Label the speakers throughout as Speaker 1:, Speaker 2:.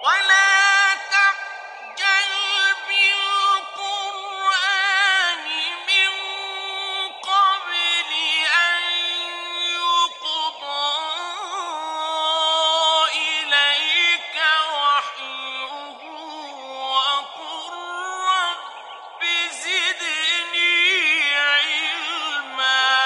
Speaker 1: ولا تعجل بالقرآن من قبل أن يقضى إليك وحيه وقل رب زدني علما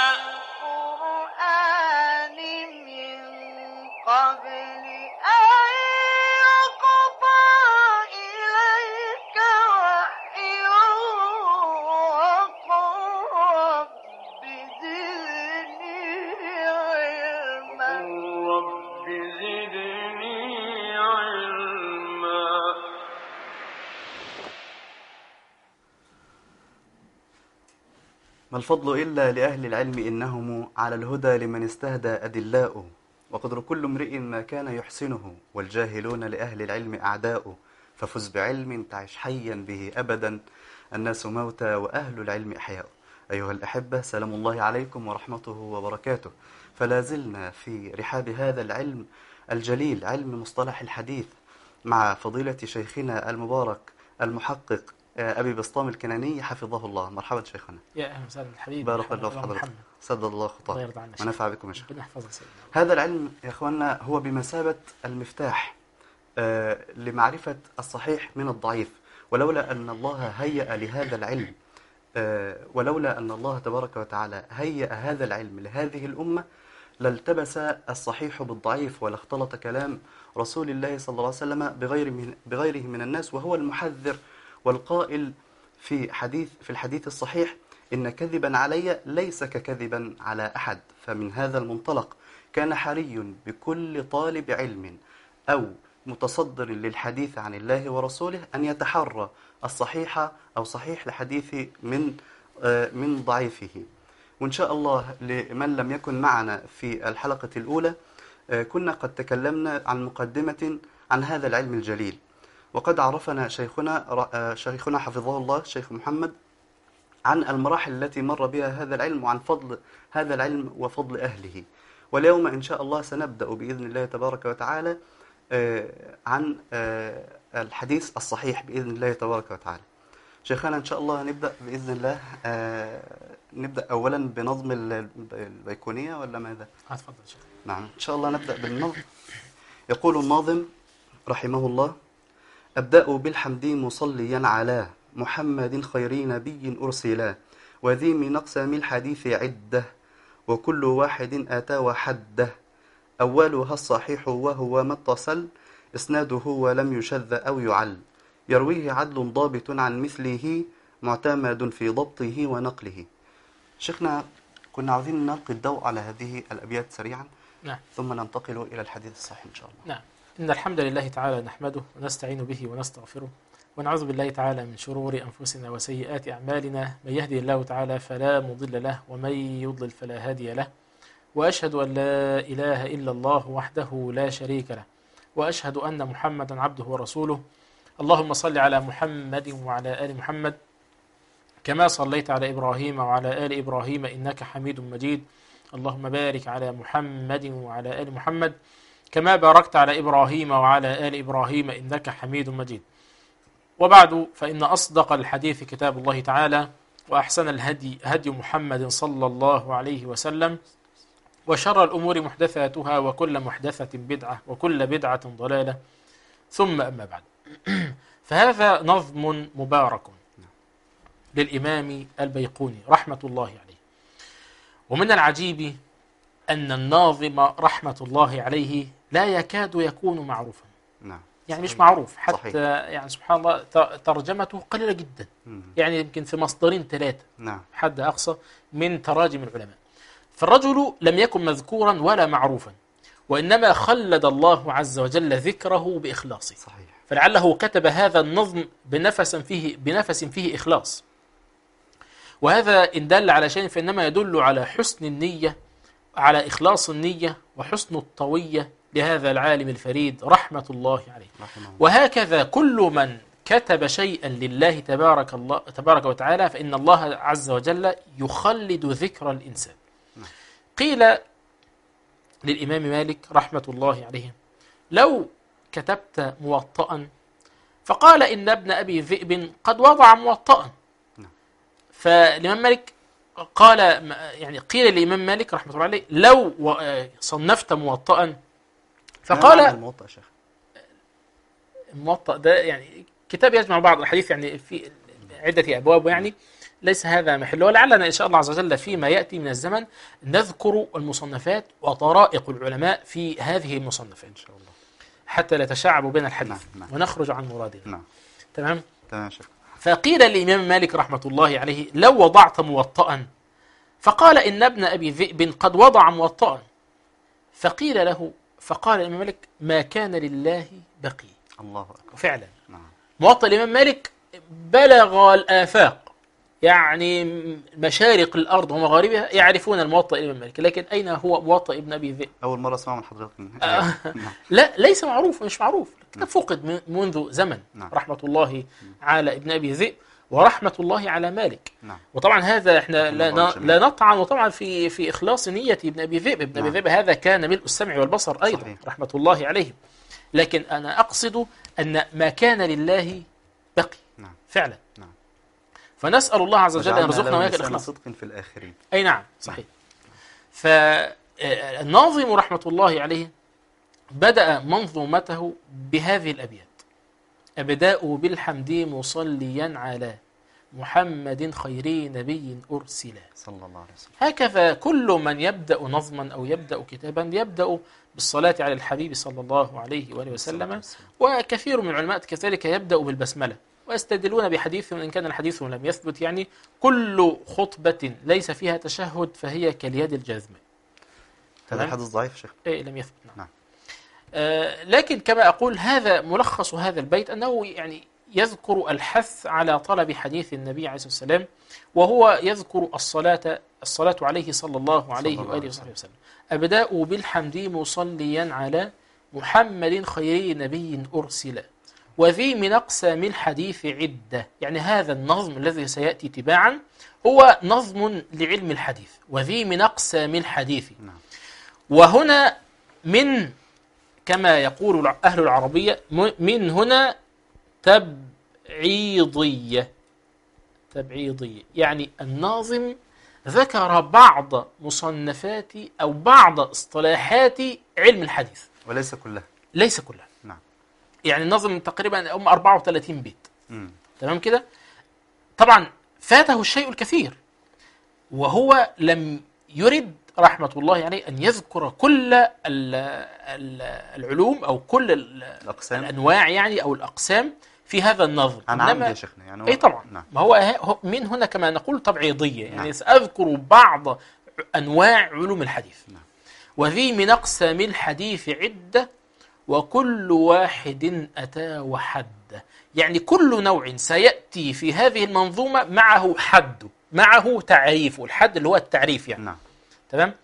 Speaker 2: القرآن من قبل أن يقضى إليك وحيه وقل رب زدني علما
Speaker 1: رب زدني علما
Speaker 3: ما الفضل إلا لأهل العلم إنهم على الهدى لمن استهدى أدلاء وقدر كل امرئ ما كان يحسنه والجاهلون لأهل العلم أعداء ففز بعلم تعش حيا به أبدا الناس موتى وأهل العلم أحياء أيها الأحبة سلام الله عليكم ورحمته وبركاته فلا زلنا في رحاب هذا العلم الجليل علم مصطلح الحديث مع فضيلة شيخنا المبارك المحقق آه، أبي بسطام الكناني حفظه الله مرحبا شيخنا
Speaker 4: يا اهلا وسهلا حبيبي
Speaker 3: بارك
Speaker 4: محمد
Speaker 3: الله في
Speaker 4: أبو
Speaker 3: حضرتك
Speaker 4: محمد
Speaker 3: سدد الله
Speaker 4: الله
Speaker 3: خطاك
Speaker 4: يرضى عنك
Speaker 3: ونفع بكم يا شيخ
Speaker 4: ربنا يحفظك سيدنا
Speaker 3: هذا العلم يا اخوانا هو بمثابة المفتاح آه، لمعرفة الصحيح من الضعيف ولولا أن الله هيأ لهذا العلم آه، ولولا أن الله تبارك وتعالى هيأ هذا العلم لهذه الأمة لالتبس الصحيح بالضعيف ولا اختلط كلام رسول الله صلى الله عليه وسلم بغير من بغيره من الناس وهو المحذر والقائل في حديث في الحديث الصحيح إن كذبا علي ليس ككذبا على أحد فمن هذا المنطلق كان حري بكل طالب علم أو متصدر للحديث عن الله ورسوله أن يتحرى الصحيح أو صحيح الحديث من آه، من ضعيفه وإن شاء الله لمن لم يكن معنا في الحلقة الأولى آه، كنا قد تكلمنا عن مقدمة عن هذا العلم الجليل وقد عرفنا شيخنا ر- آه، شيخنا حفظه الله شيخ محمد عن المراحل التي مر بها هذا العلم وعن فضل هذا العلم وفضل أهله واليوم إن شاء الله سنبدأ بإذن الله تبارك وتعالى آه، عن آه، الحديث الصحيح بإذن الله تبارك وتعالى شيخنا إن شاء الله نبدأ بإذن الله آه، نبدأ أولا بنظم ال- البيكونية ولا ماذا؟
Speaker 4: آه، اتفضل يا شيخ
Speaker 3: نعم إن شاء الله نبدأ بالنظم يقول الناظم رحمه الله أبدأ بالحمد مصليا على محمد خير نبي أرسلا وذي من أقسام الحديث عدة وكل واحد أتى وحده أولها الصحيح وهو ما اتصل إسناده ولم يشذ أو يعل يرويه عدل ضابط عن مثله معتمد في ضبطه ونقله شيخنا كنا عاوزين نلقي الضوء على هذه الأبيات سريعا
Speaker 4: نعم
Speaker 3: ثم ننتقل إلى الحديث الصحيح إن شاء الله
Speaker 4: نعم إن الحمد لله تعالى نحمده ونستعين به ونستغفره ونعوذ بالله تعالى من شرور أنفسنا وسيئات أعمالنا من يهدي الله تعالى فلا مضل له ومن يضلل فلا هادي له وأشهد أن لا إله إلا الله وحده لا شريك له وأشهد أن محمدا عبده ورسوله اللهم صل على محمد وعلى آل محمد كما صليت على إبراهيم وعلى آل إبراهيم إنك حميد مجيد اللهم بارك على محمد وعلى آل محمد كما باركت على إبراهيم وعلى آل إبراهيم إنك حميد مجيد وبعد فإن أصدق الحديث كتاب الله تعالى وأحسن الهدي هدي محمد صلى الله عليه وسلم وشر الأمور محدثاتها وكل محدثة بدعة وكل بدعة ضلالة ثم أما بعد فهذا نظم مبارك للإمام البيقوني رحمة الله عليه ومن العجيب أن الناظم رحمة الله عليه لا يكاد يكون معروفا
Speaker 3: نعم
Speaker 4: يعني مش
Speaker 3: صحيح.
Speaker 4: معروف حتى
Speaker 3: صحيح.
Speaker 4: يعني سبحان الله ت- ترجمته قليلة جدا
Speaker 3: مم.
Speaker 4: يعني يمكن في مصدرين ثلاثة
Speaker 3: نعم
Speaker 4: حد أقصى من تراجم العلماء فالرجل لم يكن مذكورا ولا معروفا وإنما خلد الله عز وجل ذكره بإخلاصه
Speaker 3: صحيح
Speaker 4: فلعله كتب هذا النظم بنفس فيه بنفس فيه إخلاص وهذا إن دل على شيء فإنما يدل على حسن النية على إخلاص النية وحسن الطوية لهذا العالم الفريد رحمة الله عليه
Speaker 3: رحمه الله
Speaker 4: وهكذا كل من كتب شيئا لله تبارك الله تبارك وتعالى فإن الله عز وجل يخلد ذكر الإنسان قيل للإمام مالك رحمة الله عليه لو كتبت موطئا فقال إن ابن أبي ذئب قد وضع موطئا
Speaker 3: نعم.
Speaker 4: فالإمام مالك قال يعني قيل للإمام مالك رحمه الله عليه لو و- آه، صنفت موطئا
Speaker 3: ما
Speaker 4: فقال
Speaker 3: معنى الموطأ يا شيخ
Speaker 4: الموطأ ده يعني كتاب يجمع بعض الحديث يعني في عدة أبواب يعني ليس هذا محله ولعلنا إن شاء الله عز وجل فيما يأتي من الزمن نذكر المصنفات وطرائق العلماء في هذه المصنفات
Speaker 3: ان شاء الله
Speaker 4: حتى لا تشعب بين الحديث
Speaker 3: نعم، نعم.
Speaker 4: ونخرج عن مرادنا
Speaker 3: نعم
Speaker 4: تمام
Speaker 3: تمام يا شيخ
Speaker 4: فقيل للإمام مالك رحمة الله عليه لو وضعت موطئا فقال إن ابن أبي ذئب قد وضع موطئا فقيل له فقال الإمام مالك ما كان لله بقي
Speaker 3: الله اكبر
Speaker 4: وفعلا
Speaker 3: نعم
Speaker 4: موطئ الإمام مالك بلغ الآفاق يعني مشارق الأرض ومغاربها يعرفون الموطئ الإمام مالك لكن أين هو موطئ ابن أبي ذئب
Speaker 3: اول مره اسمع من حضرتك
Speaker 4: آه.
Speaker 3: نعم
Speaker 4: لا ليس معروف مش معروف كتاب فقد من- منذ زمن
Speaker 3: نعم.
Speaker 4: رحمة الله على ابن أبي ذئب ورحمة الله على مالك
Speaker 3: نعم
Speaker 4: وطبعا هذا احنا
Speaker 3: رحمه
Speaker 4: لا,
Speaker 3: الله
Speaker 4: ن-
Speaker 3: جميعا.
Speaker 4: لا نطعن وطبعا في في اخلاص نيه ابن ابي ذئب، ابن ابي
Speaker 3: نعم.
Speaker 4: ذئب هذا كان ملء السمع والبصر ايضا
Speaker 3: صحيح.
Speaker 4: رحمه الله عليه. لكن انا اقصد ان ما كان لله بقي
Speaker 3: نعم
Speaker 4: فعلا.
Speaker 3: نعم.
Speaker 4: فنسال الله عز وجل ان
Speaker 3: وجعلنا
Speaker 4: يرزقنا
Speaker 3: له
Speaker 4: واياك
Speaker 3: لسان
Speaker 4: الاخلاص.
Speaker 3: صدق في الاخرين
Speaker 4: اي نعم صحيح. فالناظم رحمه الله عليه بدا منظومته بهذه الابيات. ابداء بالحمد مصليا على محمد خير نبي ارسل
Speaker 3: صلى الله عليه وسلم
Speaker 4: هكذا كل من يبدأ نظما أو يبدأ كتابا يبدأ بالصلاة على الحبيب صلى الله عليه وآله وسلم وكثير من العلماء كذلك يبدأ بالبسملة ويستدلون بحديث إن كان الحديث لم يثبت يعني كل خطبة ليس فيها تشهد فهي كاليد الجاذمة
Speaker 3: هذا
Speaker 4: تمام.
Speaker 3: حديث ضعيف يا شيخ
Speaker 4: إيه لم يثبت نعم.
Speaker 3: نعم.
Speaker 4: آه لكن كما أقول هذا ملخص هذا البيت أنه يعني يذكر الحث على طلب حديث النبي عليه الصلاة والسلام وهو يذكر الصلاة الصلاة عليه صلى الله عليه
Speaker 3: الله
Speaker 4: وآله
Speaker 3: عليه
Speaker 4: وصحبه وسلم أبدأ بالحمد مصليا على محمد خير نبي أرسل وذي من أقسام الحديث عدة يعني هذا النظم الذي سيأتي تباعا هو نظم لعلم الحديث وذي من أقسام الحديث
Speaker 3: نعم
Speaker 4: وهنا من كما يقول أهل العربية م- من هنا تبعيضية تبعيضية يعني الناظم ذكر بعض مصنفات أو بعض اصطلاحات علم الحديث
Speaker 3: وليس كلها
Speaker 4: ليس كلها
Speaker 3: نعم
Speaker 4: يعني النظم تقريبا هم 34 بيت
Speaker 3: مم.
Speaker 4: تمام كده طبعا فاته الشيء الكثير وهو لم يرد رحمة الله عليه أن يذكر كل ال- ال- العلوم أو كل ال-
Speaker 3: الاقسام
Speaker 4: الأنواع يعني أو الأقسام في هذا النظم
Speaker 3: انا عندي يا شيخنا يعني هو-
Speaker 4: أي طبعا
Speaker 3: نعم
Speaker 4: ما هو هو- من هنا كما نقول تبعيضية يعني
Speaker 3: نعم.
Speaker 4: سأذكر بعض أنواع علوم الحديث
Speaker 3: نعم.
Speaker 4: وذي من أقسام الحديث عدة وكل واحد أتى وحد يعني كل نوع سيأتي في هذه المنظومة معه حد معه تعريف الحد اللي هو التعريف يعني
Speaker 3: نعم
Speaker 4: تمام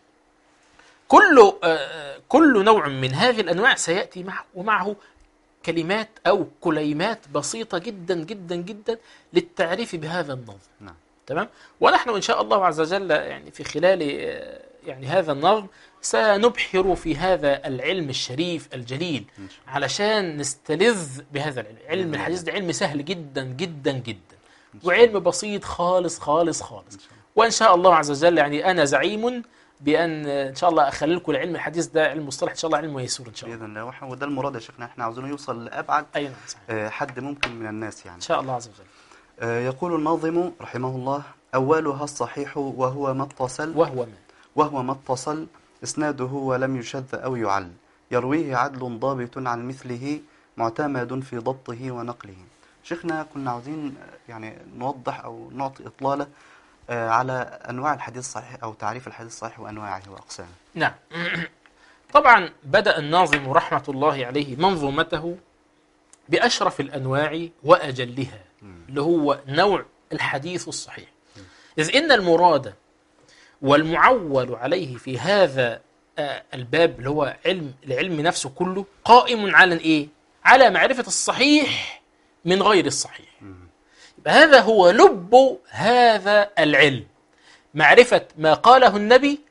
Speaker 4: كل آه، كل نوع من هذه الانواع سياتي معه ومعه كلمات او كليمات بسيطه جدا جدا جدا للتعريف بهذا النظم
Speaker 3: نعم
Speaker 4: تمام ونحن ان شاء الله عز وجل يعني في خلال آه، يعني هذا النظم سنبحر في هذا العلم الشريف الجليل
Speaker 3: إن شاء
Speaker 4: علشان نستلذ بهذا العلم علم
Speaker 3: بإذن
Speaker 4: الحديث
Speaker 3: الله.
Speaker 4: ده علم سهل جدا جدا جدا
Speaker 3: إن شاء
Speaker 4: وعلم بسيط خالص خالص خالص
Speaker 3: إن شاء الله.
Speaker 4: وان شاء الله عز وجل يعني انا زعيم بان ان شاء الله اخلي لكم العلم الحديث ده علم مصطلح ان شاء الله علم ميسور ان شاء الله
Speaker 3: باذن الله وإحنا- وده المراد يا شيخنا احنا عاوزينه يوصل لابعد
Speaker 4: اي نعم صحيح
Speaker 3: آه، حد ممكن من الناس يعني
Speaker 4: ان شاء الله عز وجل
Speaker 3: آه، يقول الناظم رحمه الله أولها الصحيح وهو ما اتصل
Speaker 4: وهو من
Speaker 3: وهو ما اتصل إسناده ولم يشذ أو يعل يرويه عدل ضابط عن مثله معتمد في ضبطه ونقله شيخنا كنا عاوزين آه، يعني نوضح أو نعطي إطلالة آه، على أنواع الحديث الصحيح أو تعريف الحديث الصحيح وأنواعه وأقسامه
Speaker 4: نعم طبعا بدا الناظم رحمه الله عليه منظومته باشرف الانواع واجلها اللي هو نوع الحديث الصحيح اذ ان المراد والمعول عليه في هذا آه، الباب اللي هو علم العلم نفسه كله قائم على ايه على معرفه الصحيح من غير الصحيح يبقى هذا هو لب هذا العلم معرفة ما قاله النبي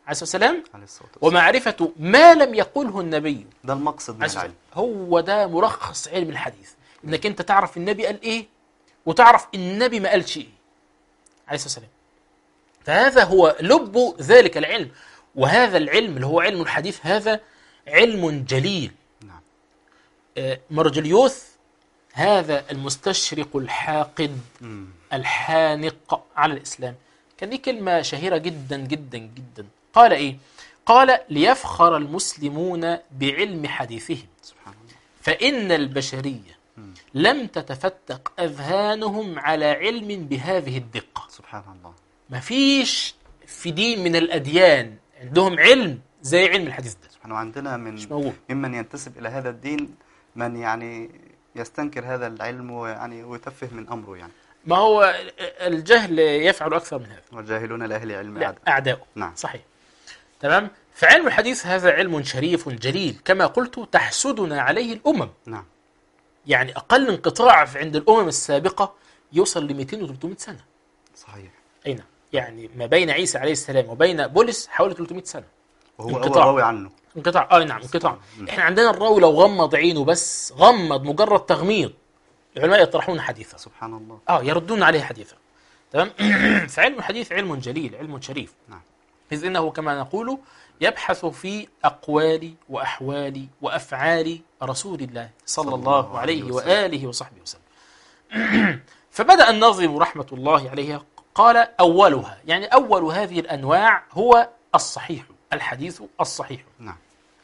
Speaker 4: عليه الصلاة والسلام
Speaker 3: عليه الصلاة والسلام
Speaker 4: ومعرفة ما لم يقله النبي
Speaker 3: ده المقصد من
Speaker 4: عليه الصلاة
Speaker 3: العلم
Speaker 4: والسلام. هو ده ملخص علم الحديث انك انت تعرف النبي قال ايه وتعرف النبي ما قالش ايه عليه الصلاة والسلام فهذا هو لب ذلك العلم وهذا العلم اللي هو علم الحديث هذا علم جليل
Speaker 3: نعم
Speaker 4: آه، مرجليوث هذا المستشرق الحاقد
Speaker 3: مم.
Speaker 4: الحانق على الإسلام كان دي كلمة شهيرة جدا جدا جدا قال إيه؟ قال ليفخر المسلمون بعلم حديثهم
Speaker 3: سبحان الله
Speaker 4: فإن البشرية لم تتفتق أذهانهم على علم بهذه الدقة
Speaker 3: سبحان الله
Speaker 4: مفيش في دين من الأديان عندهم علم زي علم الحديث ده
Speaker 3: سبحان الله عندنا
Speaker 4: مش
Speaker 3: من
Speaker 4: موجود
Speaker 3: ممن ينتسب إلى هذا الدين من يعني يستنكر هذا العلم ويعني ويتفه من أمره يعني
Speaker 4: ما هو الجهل يفعل أكثر من هذا
Speaker 3: والجاهلون لأهل علم
Speaker 4: لا
Speaker 3: عدم
Speaker 4: أعداؤه
Speaker 3: نعم.
Speaker 4: صحيح تمام فعلم الحديث هذا علم شريف جليل كما قلت تحسدنا عليه الأمم
Speaker 3: نعم
Speaker 4: يعني أقل انقطاع في عند الأمم السابقة يوصل ل 200 و 300 سنة
Speaker 3: صحيح
Speaker 4: أي نعم يعني ما بين عيسى عليه السلام وبين بولس حوالي 300 سنة
Speaker 3: وهو أول
Speaker 4: انقطاع.
Speaker 3: راوي عنه
Speaker 4: انقطاع اه نعم انقطاع احنا عندنا الراوي لو غمض عينه بس غمض مجرد تغميض العلماء يطرحون حديثا
Speaker 3: سبحان الله
Speaker 4: اه يردون عليه حديثا تمام فعلم الحديث علم جليل علم شريف
Speaker 3: نعم
Speaker 4: إذ إنه كما نقول يبحث في أقوال وأحوال وأفعال رسول الله صلى
Speaker 3: صلى
Speaker 4: الله
Speaker 3: الله
Speaker 4: عليه
Speaker 3: عليه وسلم.
Speaker 4: وآله وصحبه وسلم فبدأ الناظم رحمة الله عليه قال أولها يعني أول هذه الأنواع هو الصحيح الحديث الصحيح
Speaker 3: نعم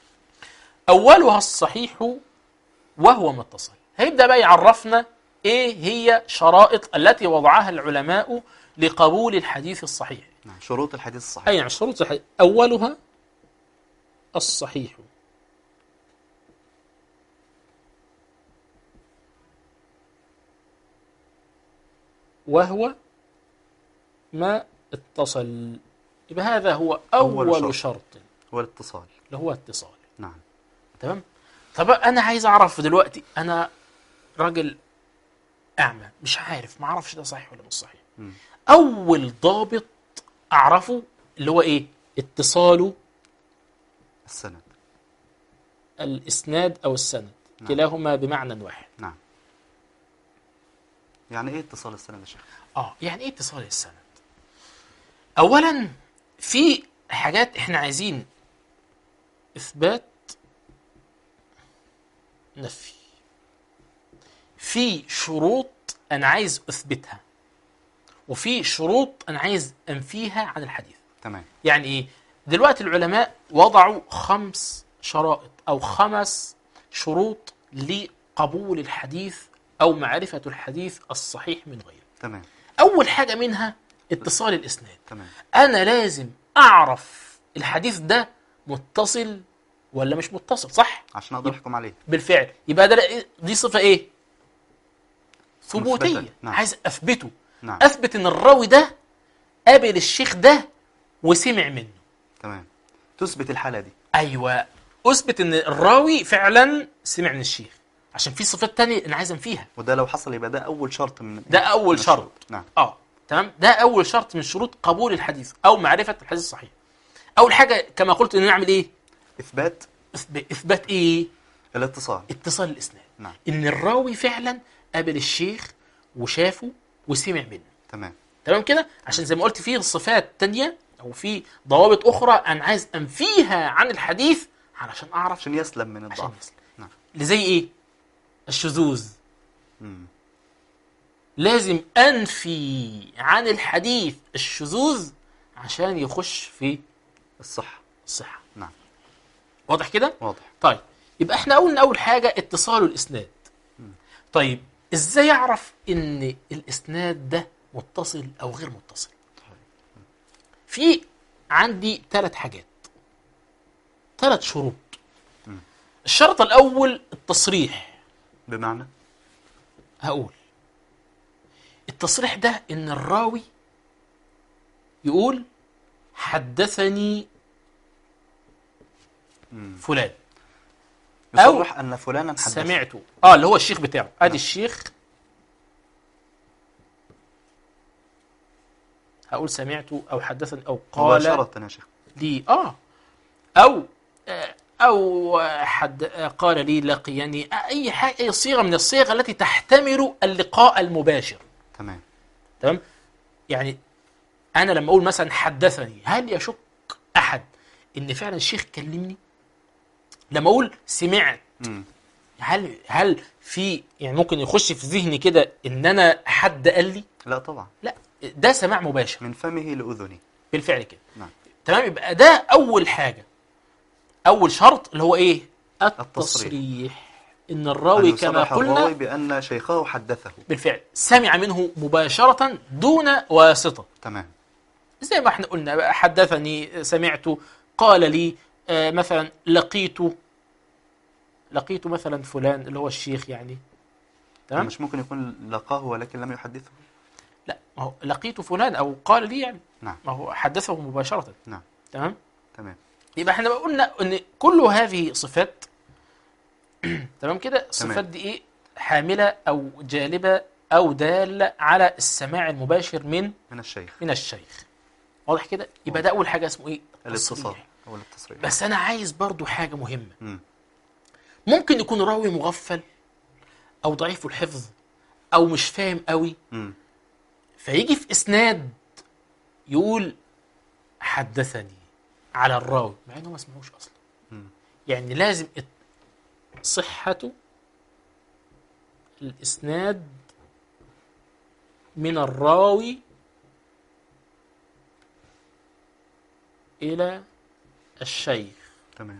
Speaker 4: أولها الصحيح وهو متصل هيبدأ بقى يعرفنا إيه هي شرائط التي وضعها العلماء لقبول الحديث الصحيح
Speaker 3: نعم شروط الحديث الصحيح
Speaker 4: أي نعم شروط الحديث أولها الصحيح وهو ما اتصل يبقى هذا هو أول,
Speaker 3: أول
Speaker 4: شرط.
Speaker 3: شرط. هو الاتصال
Speaker 4: اللي هو اتصال
Speaker 3: نعم
Speaker 4: تمام طب أنا عايز أعرف دلوقتي أنا راجل أعمى مش عارف ما أعرفش ده صحيح ولا مش صحيح
Speaker 3: مم.
Speaker 4: أول ضابط أعرفه اللي هو إيه اتصاله
Speaker 3: السند
Speaker 4: الإسناد أو السند
Speaker 3: نعم.
Speaker 4: كلاهما بمعنى واحد
Speaker 3: نعم يعني ايه اتصال السند يا شيخ
Speaker 4: اه يعني ايه اتصال السند اولا في حاجات احنا عايزين اثبات نفي في شروط انا عايز اثبتها وفي شروط انا عايز انفيها عن الحديث
Speaker 3: تمام
Speaker 4: يعني ايه دلوقتي العلماء وضعوا خمس شرائط او خمس شروط لقبول الحديث او معرفه الحديث الصحيح من غيره
Speaker 3: تمام
Speaker 4: اول حاجه منها اتصال الاسناد
Speaker 3: تمام
Speaker 4: انا لازم اعرف الحديث ده متصل ولا مش متصل صح
Speaker 3: عشان اقدر احكم عليه
Speaker 4: بالفعل يبقى ده دي صفه ايه ثبوتيه
Speaker 3: مثبتة. نعم.
Speaker 4: عايز اثبته
Speaker 3: نعم
Speaker 4: اثبت ان الراوي ده قابل الشيخ ده وسمع منه
Speaker 3: تمام تثبت الحالة دي
Speaker 4: ايوه اثبت ان الراوي فعلا سمع من الشيخ عشان في صفات تانية انا عايز انفيها
Speaker 3: وده لو حصل يبقى ده اول شرط من
Speaker 4: ده اول
Speaker 3: من
Speaker 4: شرط
Speaker 3: الشروط. نعم
Speaker 4: اه تمام ده اول شرط من شروط قبول الحديث او معرفه الحديث الصحيح اول حاجه كما قلت ان نعمل ايه
Speaker 3: اثبات
Speaker 4: إثب- اثبات ايه
Speaker 3: الاتصال
Speaker 4: اتصال الاسناد
Speaker 3: نعم
Speaker 4: ان الراوي فعلا قابل الشيخ وشافه وسمع منه
Speaker 3: تمام
Speaker 4: تمام كده عشان زي ما قلت في صفات تانية او في ضوابط اخرى انا عايز انفيها عن الحديث علشان اعرف
Speaker 3: عشان يسلم من
Speaker 4: عشان
Speaker 3: الضعف
Speaker 4: يسلم.
Speaker 3: نعم
Speaker 4: اللي زي ايه الشذوذ
Speaker 3: مم.
Speaker 4: لازم انفي عن الحديث الشذوذ عشان يخش في
Speaker 3: الصح
Speaker 4: الصحه
Speaker 3: نعم
Speaker 4: واضح كده
Speaker 3: واضح
Speaker 4: طيب يبقى احنا قلنا اول حاجه اتصال الاسناد طيب ازاي اعرف ان الاسناد ده متصل او غير متصل في عندي ثلاث حاجات ثلاث شروط الشرط الاول التصريح
Speaker 3: بمعنى
Speaker 4: هقول التصريح ده ان الراوي يقول حدثني
Speaker 3: مم.
Speaker 4: فلان
Speaker 3: يصرح ان فلانا حدث
Speaker 4: سمعته اه اللي هو الشيخ بتاعه ادي الشيخ هقول سمعته او حدثني او قال
Speaker 3: مباشرة يا شيخ
Speaker 4: لي اه او آه، او حد آه، قال لي لقيني آه، اي حاجه اي صيغه من الصيغ التي تحتمل اللقاء المباشر
Speaker 3: تمام
Speaker 4: تمام يعني انا لما اقول مثلا حدثني هل يشك احد ان فعلا الشيخ كلمني لما اقول سمعت
Speaker 3: مم.
Speaker 4: هل هل في يعني ممكن يخش في ذهني كده ان انا حد قال لي
Speaker 3: لا طبعا
Speaker 4: لا ده سماع مباشر
Speaker 3: من فمه لأذنه
Speaker 4: بالفعل كده
Speaker 3: نعم
Speaker 4: تمام يبقى ده اول حاجه اول شرط اللي هو ايه
Speaker 3: التصريح.
Speaker 4: التصريح ان
Speaker 3: أن
Speaker 4: الراوي كما
Speaker 3: يصرح الراوي
Speaker 4: قلنا
Speaker 3: بأن شيخه حدثه
Speaker 4: بالفعل سمع منه مباشره دون واسطه
Speaker 3: تمام
Speaker 4: زي ما احنا قلنا بقى حدثني سمعت قال لي آه، مثلا لقيت لقيت مثلا فلان اللي هو الشيخ يعني تمام
Speaker 3: مش ممكن يكون لقاه ولكن لم يحدثه
Speaker 4: لا ما هو لقيت فلان او قال لي يعني
Speaker 3: نعم
Speaker 4: ما هو حدثه مباشره
Speaker 3: نعم
Speaker 4: تمام
Speaker 3: تمام
Speaker 4: يبقى احنا قلنا ان كل هذه صفات تمام كده الصفات دي ايه حامله او جالبه او داله على السماع المباشر من
Speaker 3: من الشيخ
Speaker 4: من الشيخ واضح كده يبقى ده اول حاجه اسمه ايه
Speaker 3: الاتصال
Speaker 4: التصريح.
Speaker 3: أو الاتصريح
Speaker 4: بس انا عايز برضو حاجه مهمه
Speaker 3: مم.
Speaker 4: ممكن يكون راوي مغفل او ضعيف الحفظ او مش فاهم قوي
Speaker 3: مم.
Speaker 4: فيجي في اسناد يقول حدثني على الراوي مع انه ما سمعوش اصلا
Speaker 3: مم.
Speaker 4: يعني لازم الت- صحة الاسناد من الراوي الى الشيخ
Speaker 3: تمام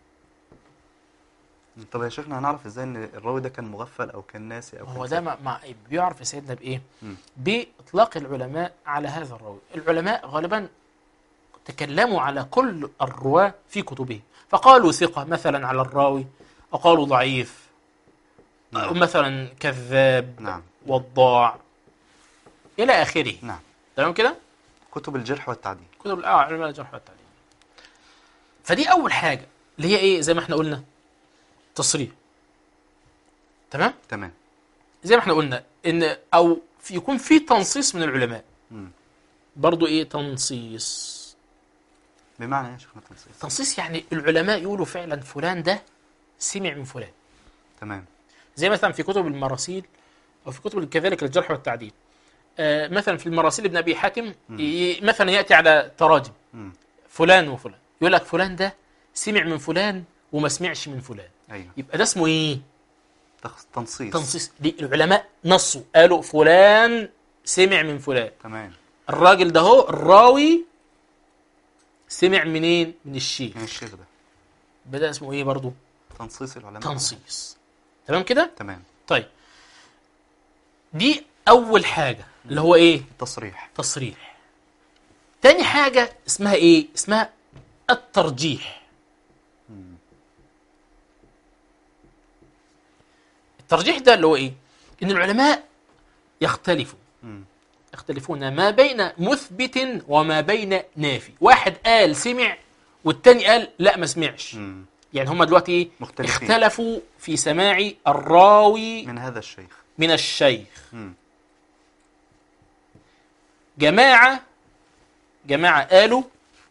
Speaker 3: طب يا شيخنا هنعرف ازاي ان الراوي ده كان مغفل او كان ناسي او
Speaker 4: هو
Speaker 3: كان
Speaker 4: ده ما ما بيعرف يا سيدنا بايه؟
Speaker 3: مم.
Speaker 4: باطلاق العلماء على هذا الراوي، العلماء غالبا تكلموا على كل الرواه في كتبهم، فقالوا ثقه مثلا على الراوي، وقالوا ضعيف،
Speaker 3: نعم.
Speaker 4: أو مثلا كذاب،
Speaker 3: نعم
Speaker 4: وضاع الى اخره،
Speaker 3: نعم
Speaker 4: تمام كده؟
Speaker 3: كتب الجرح والتعديل
Speaker 4: كتب اه علماء الجرح والتعديل. فدي اول حاجه اللي هي ايه؟ زي ما احنا قلنا تصريح. تمام؟
Speaker 3: تمام
Speaker 4: زي ما احنا قلنا ان او في يكون في تنصيص من العلماء
Speaker 3: مم.
Speaker 4: برضو ايه تنصيص
Speaker 3: بمعنى ايه يا شيخنا تنصيص
Speaker 4: تنصيص يعني العلماء يقولوا فعلا فلان ده سمع من فلان
Speaker 3: تمام
Speaker 4: زي مثلا في كتب المراسيل او في كتب كذلك الجرح والتعديل آه مثلا في المراسيل ابن ابي حاتم ي- مثلا ياتي على تراجم
Speaker 3: مم.
Speaker 4: فلان وفلان يقول لك فلان ده سمع من فلان وما سمعش من فلان
Speaker 3: ايوه
Speaker 4: يبقى ده اسمه ايه
Speaker 3: تخ- تنصيص
Speaker 4: تنصيص ليه؟ العلماء نصوا قالوا فلان سمع من فلان
Speaker 3: تمام
Speaker 4: الراجل ده هو الراوي سمع منين من الشيخ
Speaker 3: من الشيخ ده
Speaker 4: بدا اسمه ايه برضو
Speaker 3: تنصيص العلماء
Speaker 4: تنصيص تمام كده
Speaker 3: تمام
Speaker 4: طيب دي اول حاجه اللي هو ايه
Speaker 3: تصريح
Speaker 4: تصريح تاني حاجه اسمها ايه اسمها الترجيح الترجيح ده اللي هو ايه ان العلماء يختلفوا
Speaker 3: مم.
Speaker 4: يختلفون ما بين مثبت وما بين نافي واحد قال سمع والتاني قال لا ما سمعش
Speaker 3: مم.
Speaker 4: يعني هما دلوقتي ايه
Speaker 3: مختلفين.
Speaker 4: اختلفوا في سماع الراوي
Speaker 3: من هذا الشيخ
Speaker 4: من الشيخ
Speaker 3: مم.
Speaker 4: جماعة جماعة قالوا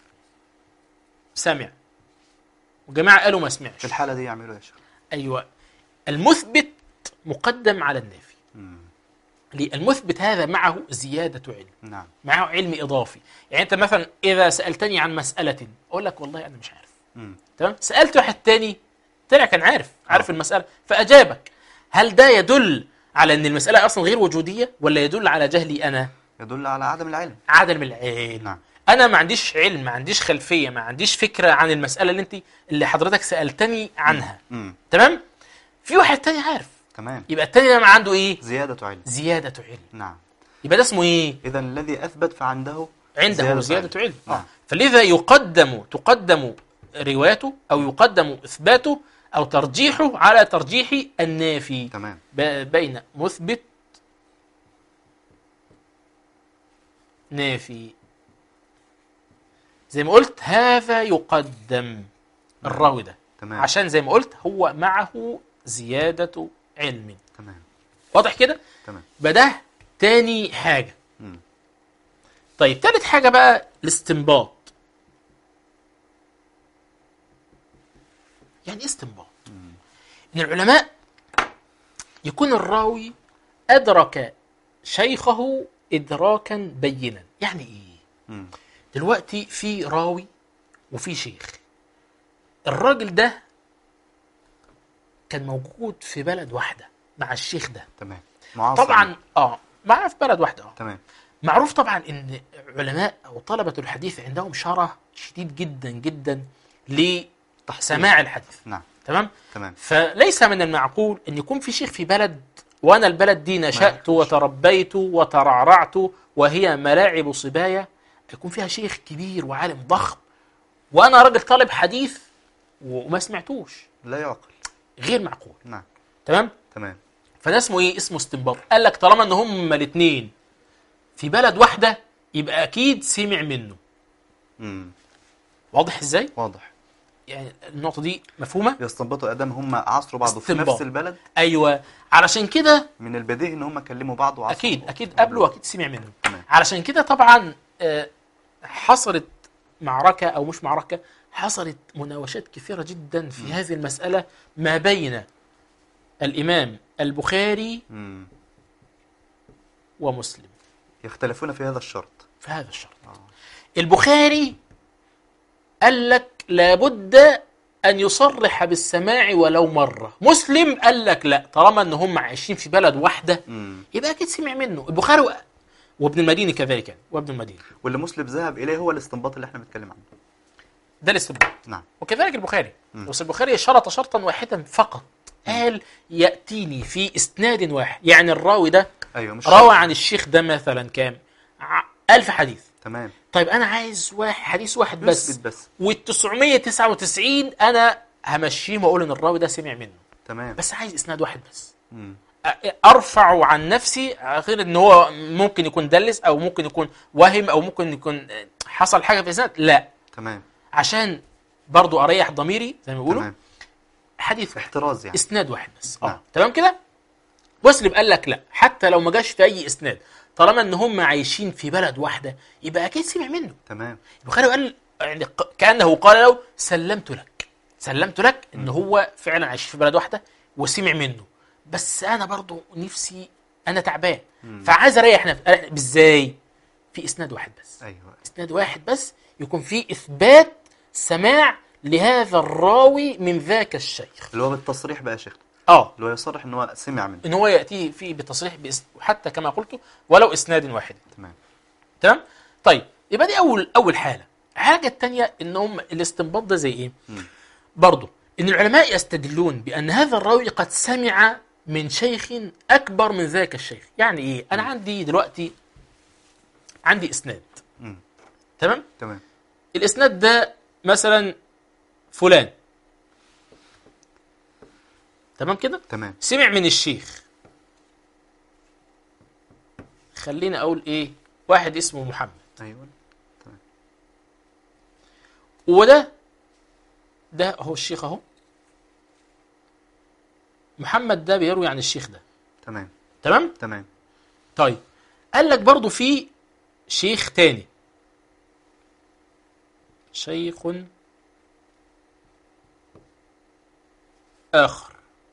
Speaker 4: سمع وجماعة قالوا ما سمعش
Speaker 3: في الحالة دي يعملوا يا شيخ
Speaker 4: أيوة المثبت مقدم على النافي
Speaker 3: مم.
Speaker 4: ليه؟ المثبت هذا معه زيادة علم
Speaker 3: نعم
Speaker 4: معه علم إضافي يعني أنت مثلا إذا سألتني عن مسألة أقول لك والله أنا مش عارف
Speaker 3: مم.
Speaker 4: تمام سألت واحد تاني طلع كان عارف عارف
Speaker 3: آه.
Speaker 4: المسألة فأجابك هل ده يدل على أن المسألة أصلا غير وجودية ولا يدل على جهلي أنا
Speaker 3: يدل على عدم العلم
Speaker 4: عدم العلم
Speaker 3: نعم
Speaker 4: انا ما عنديش علم ما عنديش خلفيه ما عنديش فكره عن المساله اللي انت اللي حضرتك سالتني عنها
Speaker 3: مم.
Speaker 4: تمام في واحد تاني عارف
Speaker 3: تمام
Speaker 4: يبقى التاني ده ما عنده ايه
Speaker 3: زيادة علم
Speaker 4: زياده علم
Speaker 3: نعم
Speaker 4: يبقى ده اسمه ايه
Speaker 3: إذا الذي أثبت فعنده
Speaker 4: عنده زياده علم,
Speaker 3: نعم.
Speaker 4: آه. فلذا يقدم تقدم روايته او يقدم اثباته او ترجيحه على ترجيح النافي
Speaker 3: تمام
Speaker 4: ب- بين مثبت نافي زي ما قلت هذا يقدم الراوي ده
Speaker 3: تمام
Speaker 4: عشان زي ما قلت هو معه زيادة علم
Speaker 3: تمام
Speaker 4: واضح كده
Speaker 3: تمام
Speaker 4: يبقى ده تاني حاجة
Speaker 3: مم.
Speaker 4: طيب تالت حاجة بقى الاستنباط يعني ايه استنباط ان العلماء يكون الراوي ادرك شيخه ادراكا بينا يعني ايه
Speaker 3: مم.
Speaker 4: دلوقتي في راوي وفي شيخ الراجل ده كان موجود في بلد واحده مع الشيخ ده
Speaker 3: تمام معاصر
Speaker 4: طبعا اه معاه في بلد واحده اه
Speaker 3: تمام
Speaker 4: معروف طبعا ان علماء او طلبه الحديث عندهم شره شديد جدا جدا لسماع الحديث
Speaker 3: نعم
Speaker 4: تمام
Speaker 3: تمام
Speaker 4: فليس من المعقول ان يكون في شيخ في بلد وانا البلد دي نشات وتربيت وترعرعت وهي ملاعب صبايا يكون فيها شيخ كبير وعالم ضخم وانا راجل طالب حديث وما سمعتوش
Speaker 3: لا يعقل
Speaker 4: غير معقول
Speaker 3: نعم
Speaker 4: تمام
Speaker 3: تمام
Speaker 4: فده اسمه ايه اسمه استنباط قال لك طالما ان هم الاثنين في بلد واحده يبقى اكيد سمع منه
Speaker 3: مم.
Speaker 4: واضح ازاي
Speaker 3: واضح
Speaker 4: يعني النقطه دي مفهومه
Speaker 3: يستنبطوا ادام هم عصروا بعض في
Speaker 4: استنباط.
Speaker 3: نفس البلد
Speaker 4: ايوه علشان كده
Speaker 3: من البديهي ان هم كلموا بعض وعصروا
Speaker 4: اكيد
Speaker 3: بعض.
Speaker 4: اكيد قبله واكيد سمع منه
Speaker 3: تمام.
Speaker 4: علشان كده طبعا آه، حصلت معركه او مش معركه حصلت مناوشات كثيره جدا في هذه المساله ما بين الامام البخاري
Speaker 3: مم.
Speaker 4: ومسلم
Speaker 3: يختلفون في هذا الشرط
Speaker 4: في هذا الشرط البخاري قال لك لابد ان يصرح بالسماع ولو مره مسلم قال لك لا طالما ان هم عايشين في بلد واحده
Speaker 3: مم.
Speaker 4: يبقى اكيد سمع منه البخاري و- وابن المديني كذلك يعني وابن المديني
Speaker 3: واللي مسلم ذهب اليه هو الاستنباط اللي احنا بنتكلم عنه
Speaker 4: ده الاستنباط
Speaker 3: نعم
Speaker 4: وكذلك البخاري
Speaker 3: مم.
Speaker 4: بس البخاري شرط شرطا واحدا فقط قال ياتيني في اسناد واحد يعني الراوي ده
Speaker 3: ايوه مش
Speaker 4: روى
Speaker 3: شرط.
Speaker 4: عن الشيخ ده مثلا كام ع- ألف حديث
Speaker 3: تمام
Speaker 4: طيب انا عايز واحد حديث واحد بس
Speaker 3: يثبت بس
Speaker 4: وال 999 انا همشيه واقول ان الراوي ده سمع منه
Speaker 3: تمام
Speaker 4: بس عايز اسناد واحد بس
Speaker 3: مم.
Speaker 4: أ- ارفع عن نفسي غير ان هو ممكن يكون دلس او ممكن يكون وهم او ممكن يكون حصل حاجه في الاسناد لا
Speaker 3: تمام
Speaker 4: عشان برضو اريح ضميري زي ما بيقولوا
Speaker 3: تمام
Speaker 4: حديث واحد
Speaker 3: احتراز يعني
Speaker 4: اسناد واحد بس
Speaker 3: نعم.
Speaker 4: اه تمام كده مسلم قال لك لا حتى لو ما جاش في اي اسناد طالما ان هم عايشين في بلد واحده يبقى اكيد سمع منه
Speaker 3: تمام
Speaker 4: البخاري قال يعني ق- كانه قال له سلمت لك سلمت لك ان هو فعلا عايش في بلد واحده وسمع منه بس انا برضو نفسي انا تعبان فعايز اريح نفسي ازاي في اسناد واحد بس
Speaker 3: ايوه
Speaker 4: اسناد واحد بس يكون فيه اثبات سماع لهذا الراوي من ذاك الشيخ
Speaker 3: اللي هو بالتصريح بقى يا شيخ
Speaker 4: اه
Speaker 3: اللي هو يصرح ان هو سمع منه
Speaker 4: ان هو ياتي فيه بتصريح باسم حتى كما قلت ولو اسناد واحد
Speaker 3: تمام
Speaker 4: تمام طيب يبقى دي اول اول حاله الحاجه الثانيه ان هم الاستنباط ده زي ايه
Speaker 3: مم.
Speaker 4: برضه ان العلماء يستدلون بان هذا الراوي قد سمع من شيخ اكبر من ذاك الشيخ يعني ايه انا عندي دلوقتي عندي اسناد
Speaker 3: مم.
Speaker 4: تمام
Speaker 3: تمام
Speaker 4: الاسناد ده مثلا فلان تمام كده
Speaker 3: تمام
Speaker 4: سمع من الشيخ خليني اقول ايه واحد اسمه محمد
Speaker 3: ايوه
Speaker 4: وده ده هو الشيخ اهو محمد ده بيروي عن الشيخ ده
Speaker 3: تمام
Speaker 4: تمام
Speaker 3: تمام
Speaker 4: طيب قال لك برضو في شيخ تاني شيخ آخر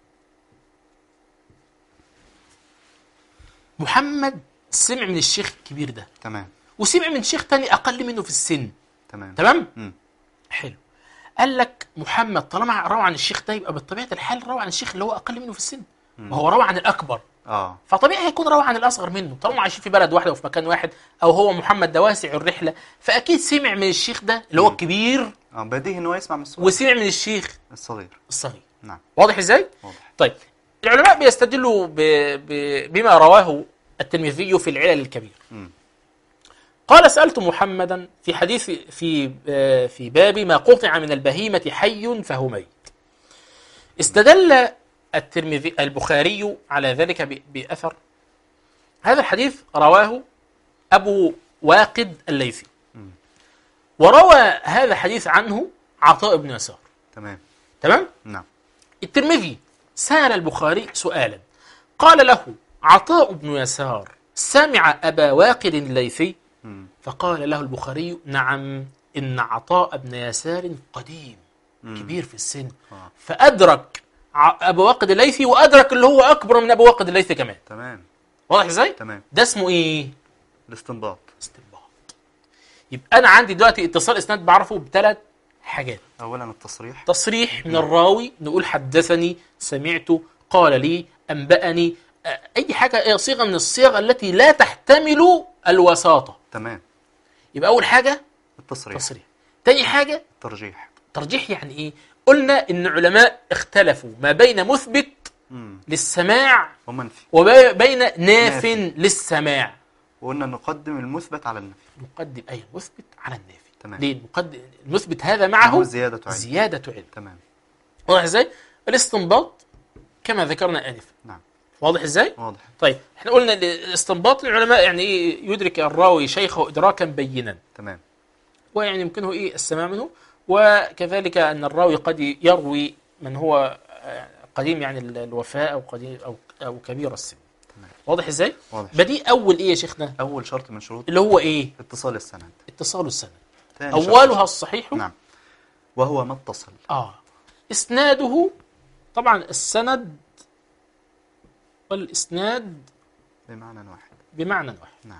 Speaker 4: محمد سمع من الشيخ الكبير ده
Speaker 3: تمام
Speaker 4: وسمع من شيخ تاني أقل منه في السن
Speaker 3: تمام
Speaker 4: تمام
Speaker 3: مم.
Speaker 4: حلو قال لك محمد طالما روى عن الشيخ ده يبقى بطبيعة الحال روى عن الشيخ اللي هو أقل منه في السن وهو روى عن الأكبر
Speaker 3: اه
Speaker 4: فطبيعي هيكون روى عن الاصغر منه طالما عايشين في بلد واحده وفي مكان واحد او هو محمد ده واسع الرحله فاكيد سمع من الشيخ ده اللي هو الكبير
Speaker 3: اه بديهي ان هو يسمع من الصوت
Speaker 4: وسمع من الشيخ
Speaker 3: الصغير
Speaker 4: الصغير
Speaker 3: نعم
Speaker 4: واضح ازاي
Speaker 3: واضح
Speaker 4: طيب العلماء بيستدلوا ب... ب... بما رواه الترمذي في العلل الكبير
Speaker 3: مم.
Speaker 4: قال سألت محمدا في حديث في آه، في باب ما قطع من البهيمة حي فهو ميت. استدل الترمذي البخاري على ذلك ب- بأثر هذا الحديث رواه أبو واقد الليثي
Speaker 3: مم.
Speaker 4: وروى هذا الحديث عنه عطاء بن يسار
Speaker 3: تمام
Speaker 4: تمام؟
Speaker 3: نعم
Speaker 4: الترمذي سأل البخاري سؤالا قال له عطاء بن يسار سمع أبا واقد الليثي
Speaker 3: مم.
Speaker 4: فقال له البخاري نعم إن عطاء بن يسار قديم
Speaker 3: مم.
Speaker 4: كبير في السن
Speaker 3: آه.
Speaker 4: فادرك ع- ابو واقد الليثي وادرك اللي هو اكبر من ابو واقد الليثي كمان
Speaker 3: تمام
Speaker 4: واضح ازاي
Speaker 3: تمام
Speaker 4: ده اسمه ايه
Speaker 3: الاستنباط
Speaker 4: استنباط يبقى انا عندي دلوقتي اتصال اسناد بعرفه بثلاث حاجات
Speaker 3: اولا التصريح
Speaker 4: تصريح من الراوي نقول حدثني سمعت قال لي انبأني آه، اي حاجه اي صيغه من الصيغ التي لا تحتمل الوساطه
Speaker 3: تمام
Speaker 4: يبقى اول حاجه
Speaker 3: التصريح
Speaker 4: تصريح تاني حاجه
Speaker 3: الترجيح
Speaker 4: ترجيح يعني ايه قلنا ان علماء اختلفوا ما بين مثبت
Speaker 3: مم.
Speaker 4: للسماع
Speaker 3: ومنفي
Speaker 4: وبين ناف
Speaker 3: نافي.
Speaker 4: للسماع
Speaker 3: وقلنا نقدم المثبت على النفي
Speaker 4: نقدم اي المثبت على النافي
Speaker 3: تمام.
Speaker 4: ليه نقدم المثبت هذا معه
Speaker 3: معه زيادة علم.
Speaker 4: زياده علم
Speaker 3: تمام
Speaker 4: واضح ازاي الاستنباط كما ذكرنا انفا
Speaker 3: نعم
Speaker 4: واضح ازاي
Speaker 3: واضح
Speaker 4: طيب احنا قلنا ال- الاستنباط العلماء يعني ايه يدرك الراوي شيخه ادراكا بينا
Speaker 3: تمام
Speaker 4: ويعني يمكنه ايه السماع منه وكذلك ان الراوي قد يروي من هو آه، قديم يعني ال- الوفاء او قديم او او كبير السن
Speaker 3: تمام.
Speaker 4: واضح ازاي
Speaker 3: واضح
Speaker 4: بدي اول ايه يا شيخنا
Speaker 3: أول شرط من شروط
Speaker 4: اللي هو ايه
Speaker 3: اتصال السند
Speaker 4: اتصال السند
Speaker 3: ثاني شرط.
Speaker 4: اولها الصحيح
Speaker 3: نعم وهو ما اتصل
Speaker 4: اه اسناده طبعا السند والاسناد
Speaker 3: بمعنى واحد
Speaker 4: بمعنى واحد
Speaker 3: نعم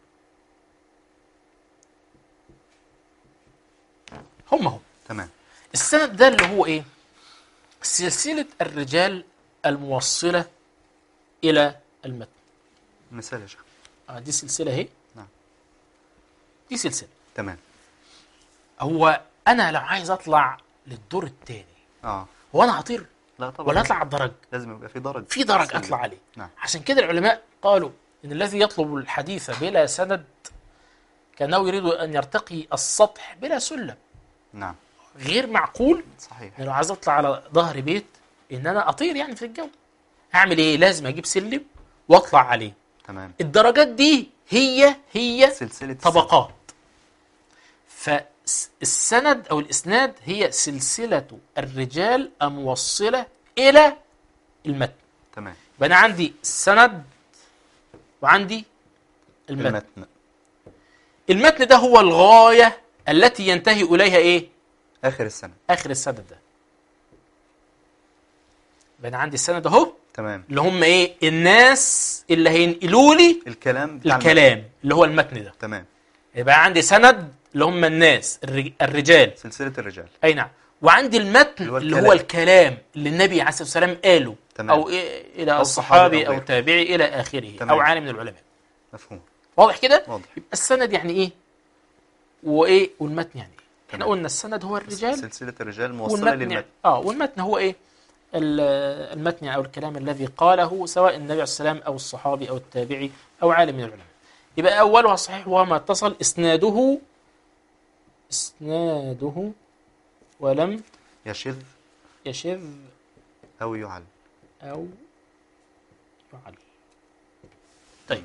Speaker 4: هم هم
Speaker 3: تمام
Speaker 4: السند ده اللي هو ايه سلسلة الرجال الموصلة إلى المتن
Speaker 3: مثال يا شيخ
Speaker 4: آه دي سلسلة اهي
Speaker 3: نعم.
Speaker 4: دي سلسلة
Speaker 3: تمام
Speaker 4: هو أنا لو عايز أطلع للدور الثاني
Speaker 3: اه
Speaker 4: هو أنا هطير
Speaker 3: لا طبعا
Speaker 4: ولا أطلع على الدرج
Speaker 3: لازم يبقى في درج
Speaker 4: في درج
Speaker 3: سلم.
Speaker 4: أطلع عليه
Speaker 3: نعم
Speaker 4: عشان كده العلماء قالوا إن الذي يطلب الحديث بلا سند كأنه يريد أن يرتقي السطح بلا سلم
Speaker 3: نعم
Speaker 4: غير معقول
Speaker 3: صحيح
Speaker 4: انا لو عايز اطلع على ظهر بيت ان انا اطير يعني في الجو هعمل ايه لازم اجيب سلم واطلع عليه
Speaker 3: تمام
Speaker 4: الدرجات دي هي هي
Speaker 3: سلسلة السند.
Speaker 4: طبقات فالسند او الاسناد هي سلسله الرجال الموصله الى المتن
Speaker 3: تمام
Speaker 4: يبقى انا عندي السند وعندي المتن
Speaker 3: المتن
Speaker 4: المتن ده هو الغايه التي ينتهي اليها ايه
Speaker 3: آخر السنة
Speaker 4: اخر السند ده يبقى انا عندي السند اهو
Speaker 3: تمام
Speaker 4: اللي هم ايه الناس اللي هينقلوا لي
Speaker 3: الكلام بتاع المتن.
Speaker 4: الكلام اللي هو المتن ده
Speaker 3: تمام
Speaker 4: يبقى عندي سند اللي هم الناس الرج- الرجال
Speaker 3: سلسلة الرجال
Speaker 4: اي نعم وعندي المتن
Speaker 3: اللي هو
Speaker 4: اللي هو
Speaker 3: الكلام.
Speaker 4: الكلام اللي النبي عليه الصلاه والسلام قاله
Speaker 3: تمام.
Speaker 4: او إيه الى
Speaker 3: أو
Speaker 4: الصحابي
Speaker 3: صحابي أو
Speaker 4: او
Speaker 3: غيره.
Speaker 4: تابعي الى اخره
Speaker 3: تمام.
Speaker 4: او عالم من العلماء
Speaker 3: مفهوم
Speaker 4: واضح كده
Speaker 3: واضح
Speaker 4: يبقى السند يعني ايه وايه والمتن يعني ايه احنا
Speaker 3: تمام.
Speaker 4: قلنا السند هو الرجال
Speaker 3: سلسلة الرجال موصلة
Speaker 4: والمتن
Speaker 3: للمتن
Speaker 4: اه والمتن هو ايه ال- المتن او الكلام الذي قاله سواء النبي عليه السلام او الصحابي او التابعي او عالم من العلماء يبقى اولها الصحيح وهو ما اتصل اسناده اسناده ولم
Speaker 3: يشذ
Speaker 4: يشذ
Speaker 3: أو يعل
Speaker 4: او يعل طيب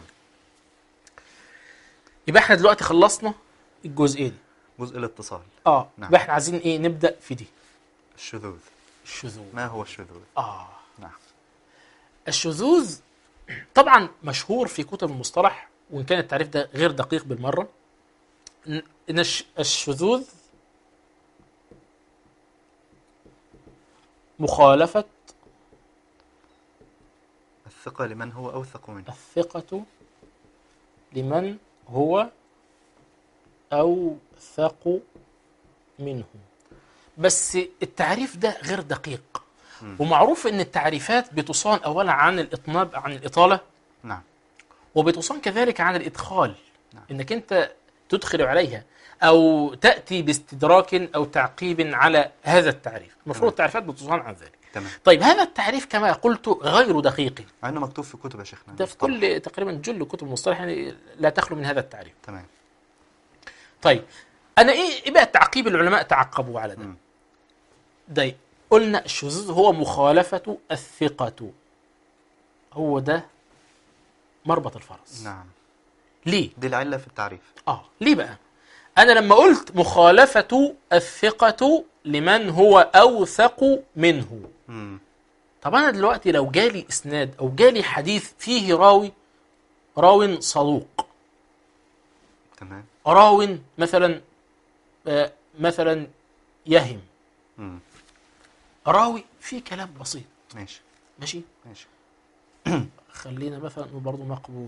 Speaker 4: يبقى احنا دلوقتي خلصنا الجزئيه دي
Speaker 3: جزء الاتصال
Speaker 4: اه
Speaker 3: نعم.
Speaker 4: يبقى احنا عايزين ايه نبدا في دي
Speaker 3: الشذوذ
Speaker 4: الشذوذ
Speaker 3: ما هو الشذوذ
Speaker 4: اه
Speaker 3: نعم
Speaker 4: الشذوذ طبعا مشهور في كتب المصطلح وان كان التعريف ده غير دقيق بالمره ان إن الش- الشذوذ مخالفه
Speaker 3: الثقة لمن هو أوثق منه
Speaker 4: الثقه لمن هو اوثق منه بس التعريف ده غير دقيق
Speaker 3: مم.
Speaker 4: ومعروف ان التعريفات بتصان اولا عن الاطناب عن الاطاله
Speaker 3: نعم
Speaker 4: وبتصان كذلك عن الادخال
Speaker 3: نعم.
Speaker 4: انك انت تدخل عليها او تاتي باستدراك او تعقيب على هذا التعريف المفروض
Speaker 3: تمام.
Speaker 4: التعريفات بتصان عن ذلك
Speaker 3: تمام
Speaker 4: طيب هذا التعريف كما قلت غير دقيق
Speaker 3: مع إنه مكتوب في كتب يا شيخنا
Speaker 4: ده في
Speaker 3: مصطلح.
Speaker 4: كل تقريبا جل كتب المصطلح يعني لا تخلو من هذا التعريف
Speaker 3: تمام
Speaker 4: طيب انا ايه ايه بقى التعقيب العلماء تعقبوا على ده
Speaker 3: مم.
Speaker 4: ده قلنا الشذوذ هو مخالفة الثقة هو ده مربط الفرس
Speaker 3: نعم
Speaker 4: ليه
Speaker 3: دي العلة في التعريف
Speaker 4: اه ليه بقى انا لما قلت مخالفة الثقة لمن هو اوثق منه
Speaker 3: مم.
Speaker 4: طب انا دلوقتي لو جالي اسناد او جالي حديث فيه راوي راو صدوق
Speaker 3: تمام
Speaker 4: راو مثلا آه، مثلا يهم
Speaker 3: مم.
Speaker 4: راوي في كلام بسيط
Speaker 3: ماشي
Speaker 4: ماشي
Speaker 3: ماشي
Speaker 4: خلينا مثلا نقول برضه مقبول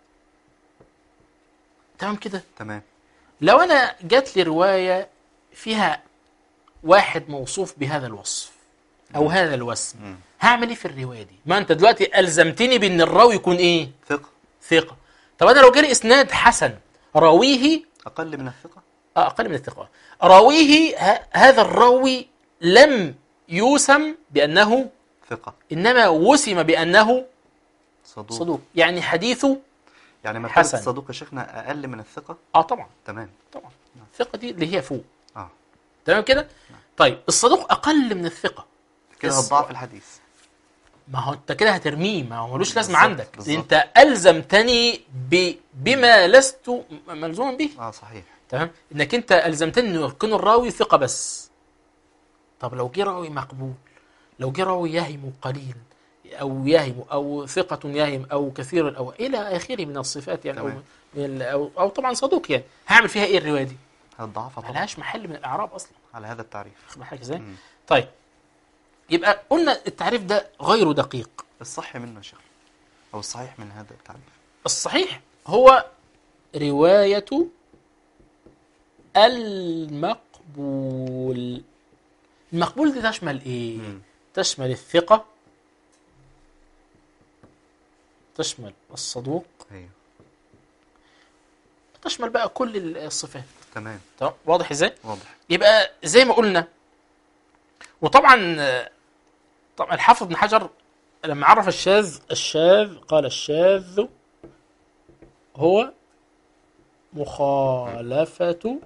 Speaker 4: تمام كده
Speaker 3: تمام
Speaker 4: لو انا جات لي روايه فيها واحد موصوف بهذا الوصف او هذا الوسم
Speaker 3: مم.
Speaker 4: هعمل ايه في الروايه دي ما انت دلوقتي الزمتني بان الراوي يكون ايه
Speaker 3: ثقة
Speaker 4: ثقه طب انا لو جالي اسناد حسن راويه
Speaker 3: أقل من الثقة
Speaker 4: آه، اقل من الثقه راويه ه- هذا الراوي لم يوسم بانه
Speaker 3: ثقة
Speaker 4: انما وسم بانه
Speaker 3: صدوق,
Speaker 4: صدوق يعني حديثه
Speaker 3: يعني مرتبة
Speaker 4: حسن.
Speaker 3: الصدوق يا شيخنا أقل من الثقة
Speaker 4: اه طبعا
Speaker 3: تمام
Speaker 4: طبعا الثقه دي اللي هي فوق
Speaker 3: اه
Speaker 4: تمام كده طيب الصدوق اقل من الثقه
Speaker 3: كده
Speaker 4: الص-
Speaker 3: هتضاعف الحديث
Speaker 4: ما هو انت كده هترميه ما هو ملوش لازمه
Speaker 3: بالظبط،
Speaker 4: عندك
Speaker 3: بالظبط.
Speaker 4: انت الزمتني ب... بما لست م- ملزوما به
Speaker 3: اه صحيح
Speaker 4: تمام انك انت الزمتني انه يكون الراوي ثقه بس طب لو جه راوي مقبول لو جه راوي يهم قليل او يهم او ثقه يهم او كثير او الى اخره من الصفات يعني او
Speaker 3: تمام.
Speaker 4: من ال- او, أو طبعا صدوق يعني هعمل فيها ايه الروايه دي؟
Speaker 3: هتضاعفها
Speaker 4: ما
Speaker 3: طبعا
Speaker 4: لهاش محل من الاعراب اصلا
Speaker 3: على هذا التعريف
Speaker 4: واخد بالك ازاي؟
Speaker 3: مم.
Speaker 4: طيب يبقى قلنا التعريف ده غير دقيق
Speaker 3: الصح منه يا شيخ أو الصحيح من هذا التعريف
Speaker 4: الصحيح هو رواية المقبول المقبول دي تشمل ايه؟
Speaker 3: مم.
Speaker 4: تشمل الثقة تشمل الصدوق
Speaker 3: أيوه
Speaker 4: تشمل بقى كل الصفات
Speaker 3: تمام
Speaker 4: تمام واضح ازاي؟
Speaker 3: واضح
Speaker 4: يبقى زي ما قلنا وطبعا آه، طبعا الحافظ ابن حجر لما عرف الشاذ الشاذ قال الشاذ هو مخالفة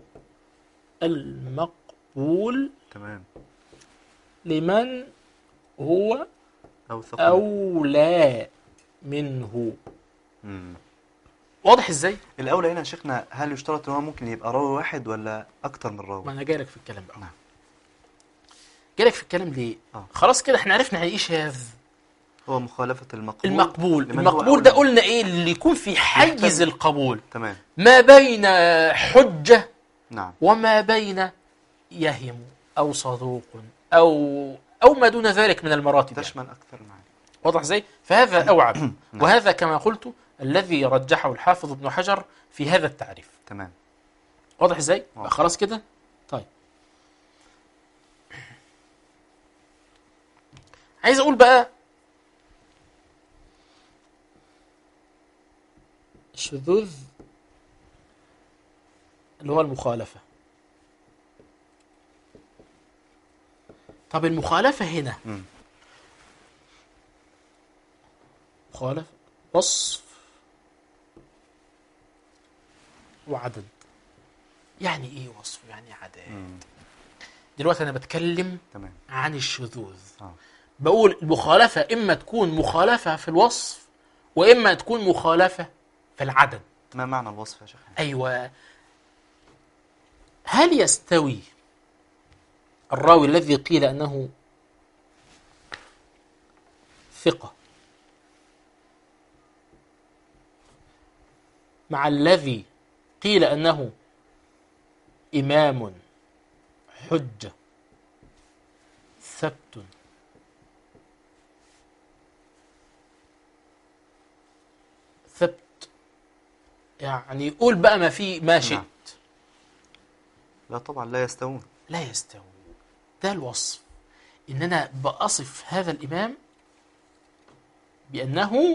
Speaker 4: المقبول
Speaker 3: تمام
Speaker 4: لمن هو
Speaker 3: أو ثقة
Speaker 4: أولى منه
Speaker 3: مم.
Speaker 4: واضح ازاي؟
Speaker 3: الأولى هنا يا شيخنا هل يشترط إن هو ممكن يبقى راوي واحد ولا أكتر من
Speaker 4: ما
Speaker 3: راوي؟
Speaker 4: انا جايلك في الكلام بقى
Speaker 3: نعم.
Speaker 4: جايلك في الكلام ليه؟
Speaker 3: آه.
Speaker 4: خلاص كده احنا عرفنا يعني ايه شاذ
Speaker 3: هو مخالفة المقبول
Speaker 4: المقبول
Speaker 3: لمن هو
Speaker 4: المقبول ده
Speaker 3: أولى
Speaker 4: قلنا ايه اللي يكون في حيز
Speaker 3: يحتمل.
Speaker 4: القبول
Speaker 3: تمام
Speaker 4: ما بين حجة
Speaker 3: نعم
Speaker 4: وما بين يهم أو صدوق أو أو ما دون ذلك من المراتب يعني.
Speaker 3: تشمل أكثر معاني
Speaker 4: واضح ازاي؟ فهذا أوعب
Speaker 3: نعم.
Speaker 4: وهذا كما قلت الذي رجحه الحافظ ابن حجر في هذا التعريف
Speaker 3: تمام
Speaker 4: واضح ازاي؟
Speaker 3: واضح.
Speaker 4: خلاص كده؟ طيب عايز أقول بقى الشذوذ اللي هو المخالفة طب المخالفة هنا
Speaker 3: مم.
Speaker 4: مخالفة وصف وعدد يعني ايه وصف يعني عدد
Speaker 3: مم.
Speaker 4: دلوقتي انا بتكلم
Speaker 3: تمام
Speaker 4: عن الشذوذ
Speaker 3: اه
Speaker 4: بقول المخالفة إما تكون مخالفة في الوصف وإما تكون مخالفة في العدد
Speaker 3: ما معنى الوصف يا شيخ
Speaker 4: أيوة هل يستوي الراوي الذي قيل أنه ثقة مع الذي قيل أنه إمام حجة ثبت ثبت يعني قول بقى ما في ما شئت
Speaker 3: نعم. لا طبعا لا يستوون
Speaker 4: لا يستوي ده الوصف ان انا بأصف هذا الامام بانه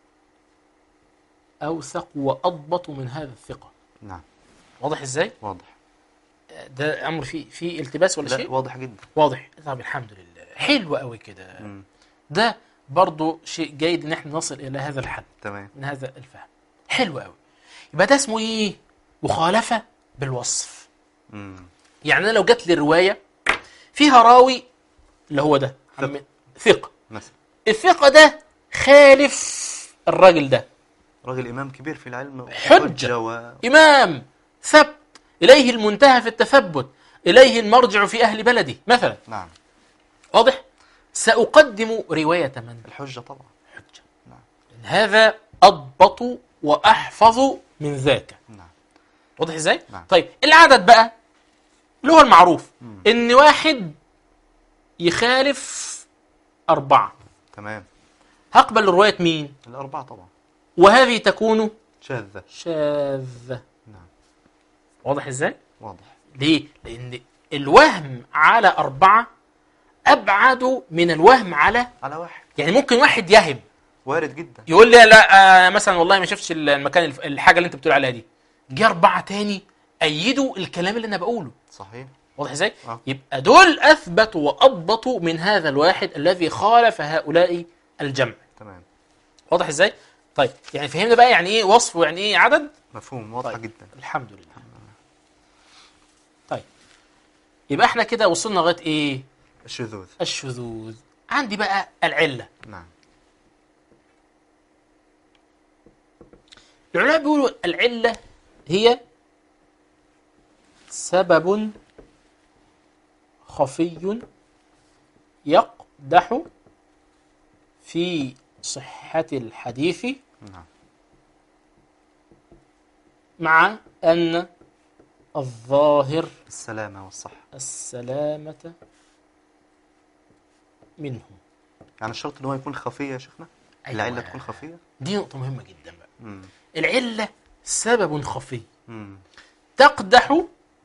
Speaker 4: اوثق واضبط من هذا الثقه
Speaker 3: نعم
Speaker 4: واضح ازاي
Speaker 3: واضح
Speaker 4: ده امر فيه فيه التباس ولا
Speaker 3: لا
Speaker 4: شيء
Speaker 3: واضح جدا
Speaker 4: واضح طب الحمد لله حلو قوي كده
Speaker 3: مم.
Speaker 4: ده برضو شيء جيد ان احنا نصل الى هذا الحد
Speaker 3: تمام
Speaker 4: من هذا الفهم حلو قوي يبقى ده اسمه ايه مخالفه بالوصف
Speaker 3: مم.
Speaker 4: يعني انا لو جات لي روايه فيها راوي اللي هو ده
Speaker 3: ثقة.
Speaker 4: عم- ثقه
Speaker 3: مثلا
Speaker 4: الثقه ده خالف الراجل ده
Speaker 3: راجل إمام كبير في العلم
Speaker 4: حجة.
Speaker 3: و...
Speaker 4: امام ثبت اليه المنتهى في التثبت اليه المرجع في اهل بلده مثلا
Speaker 3: نعم
Speaker 4: واضح ساقدم روايه من
Speaker 3: الحجة طبعا
Speaker 4: حجه
Speaker 3: نعم
Speaker 4: لأن هذا اضبط واحفظ من ذاك
Speaker 3: نعم
Speaker 4: واضح ازاي
Speaker 3: نعم.
Speaker 4: طيب العدد بقى اللي هو المعروف
Speaker 3: مم.
Speaker 4: ان واحد يخالف أربعة
Speaker 3: تمام
Speaker 4: هقبل رواية مين
Speaker 3: الأربعة طبعا
Speaker 4: وهذه تكون
Speaker 3: شاذة
Speaker 4: شاذة
Speaker 3: نعم
Speaker 4: واضح ازاي
Speaker 3: واضح
Speaker 4: ليه لأن الوهم على أربعة أبعد من الوهم على
Speaker 3: على واحد
Speaker 4: يعني ممكن واحد يهم
Speaker 3: وارد جدا
Speaker 4: يقول لي لا آه مثلا والله ما شفتش المكان الف- الحاجة اللي أنت بتقول عليها دي جه أربعة تاني أيدوا الكلام اللي أنا بقوله
Speaker 3: صحيح
Speaker 4: واضح ازاي؟
Speaker 3: آه.
Speaker 4: يبقى دول اثبتوا واضبطوا من هذا الواحد الذي خالف هؤلاء الجمع
Speaker 3: تمام
Speaker 4: واضح ازاي؟ طيب يعني فهمنا بقى يعني ايه وصف ويعني ايه عدد؟
Speaker 3: مفهوم واضحة
Speaker 4: طيب.
Speaker 3: جدا
Speaker 4: الحمد لله طيب يبقى احنا كده وصلنا لغايه ايه؟
Speaker 3: الشذوذ
Speaker 4: الشذوذ عندي بقى العله
Speaker 3: نعم
Speaker 4: العلماء بيقولوا العله هي سبب خفي يقدح في صحة الحديث
Speaker 3: نعم
Speaker 4: مع أن الظاهر
Speaker 3: السلامة والصحة
Speaker 4: السلامة منه
Speaker 3: يعني الشرط ان هو يكون خفي يا شيخنا
Speaker 4: أيوة.
Speaker 3: العلة تكون خفية
Speaker 4: دي نقطة مهمة جدا بقى
Speaker 3: مم.
Speaker 4: العلة سبب خفي
Speaker 3: مم.
Speaker 4: تقدح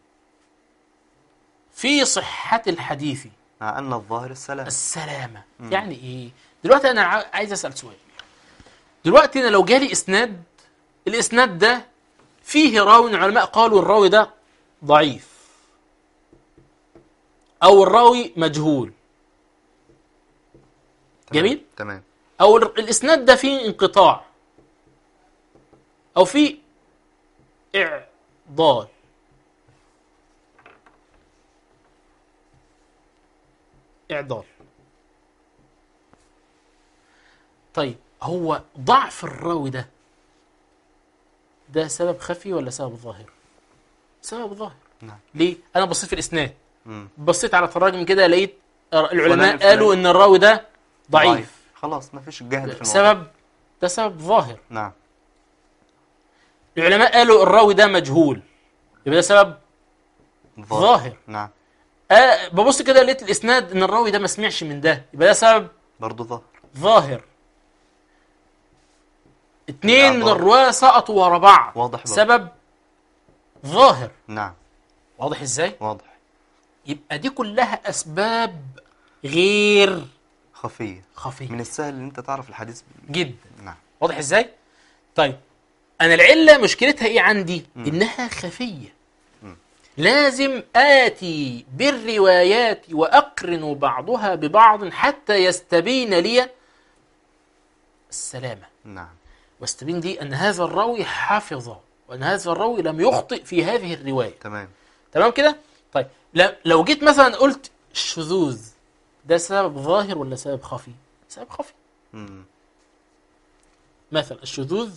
Speaker 4: في صحة الحديث
Speaker 3: مع ان الظاهر السلامة
Speaker 4: السلامة
Speaker 3: مم.
Speaker 4: يعني ايه دلوقتي انا ع- عايز اسأل سؤال دلوقتي انا لو جالي اسناد الاسناد ده فيه راوي من العلماء قالوا الراوي ده ضعيف او الراوي مجهول
Speaker 3: تمام.
Speaker 4: جميل.
Speaker 3: تمام
Speaker 4: او ال- الاسناد ده فيه انقطاع او فيه اعضال اعضال طيب هو ضعف الراوي ده ده سبب خفي ولا سبب ظاهر سبب ظاهر
Speaker 3: نعم
Speaker 4: ليه انا بصيت في الاسناد
Speaker 3: مم.
Speaker 4: بصيت على تراجم كده لقيت العلماء
Speaker 3: الفلاني.
Speaker 4: قالوا ان الراوي ده ضعيف
Speaker 3: خلاص ما فيش جهل في الموضوع
Speaker 4: سبب ده سبب ظاهر
Speaker 3: نعم
Speaker 4: العلماء قالوا الراوي ده مجهول يبقى ده سبب ظاهر.
Speaker 3: نعم
Speaker 4: آه ببص كده لقيت الاسناد ان الراوي ده ما سمعش من ده يبقى ده سبب
Speaker 3: برضه ظاهر
Speaker 4: ظاهر اتنين من
Speaker 3: الأعضاء.
Speaker 4: الرواة سقطوا ورا بعض
Speaker 3: واضح برضه.
Speaker 4: سبب ظاهر
Speaker 3: نعم
Speaker 4: واضح ازاي
Speaker 3: واضح
Speaker 4: يبقى دي كلها اسباب غير
Speaker 3: خفية
Speaker 4: خفيه
Speaker 3: من السهل ان انت تعرف الحديث
Speaker 4: جدا
Speaker 3: نعم
Speaker 4: واضح ازاي طيب انا العله مشكلتها ايه عندي انها خفيه
Speaker 3: مم.
Speaker 4: لازم اتي بالروايات واقرن بعضها ببعض حتى يستبين لي السلامه
Speaker 3: نعم
Speaker 4: واستبين لي ان هذا الراوي حافظ وان هذا الراوي لم يخطئ في هذه الروايه
Speaker 3: تمام
Speaker 4: تمام كده طيب لا- لو جيت مثلا قلت الشذوذ ده سبب ظاهر ولا سبب خفي سبب خفي
Speaker 3: مم.
Speaker 4: مثلا الشذوذ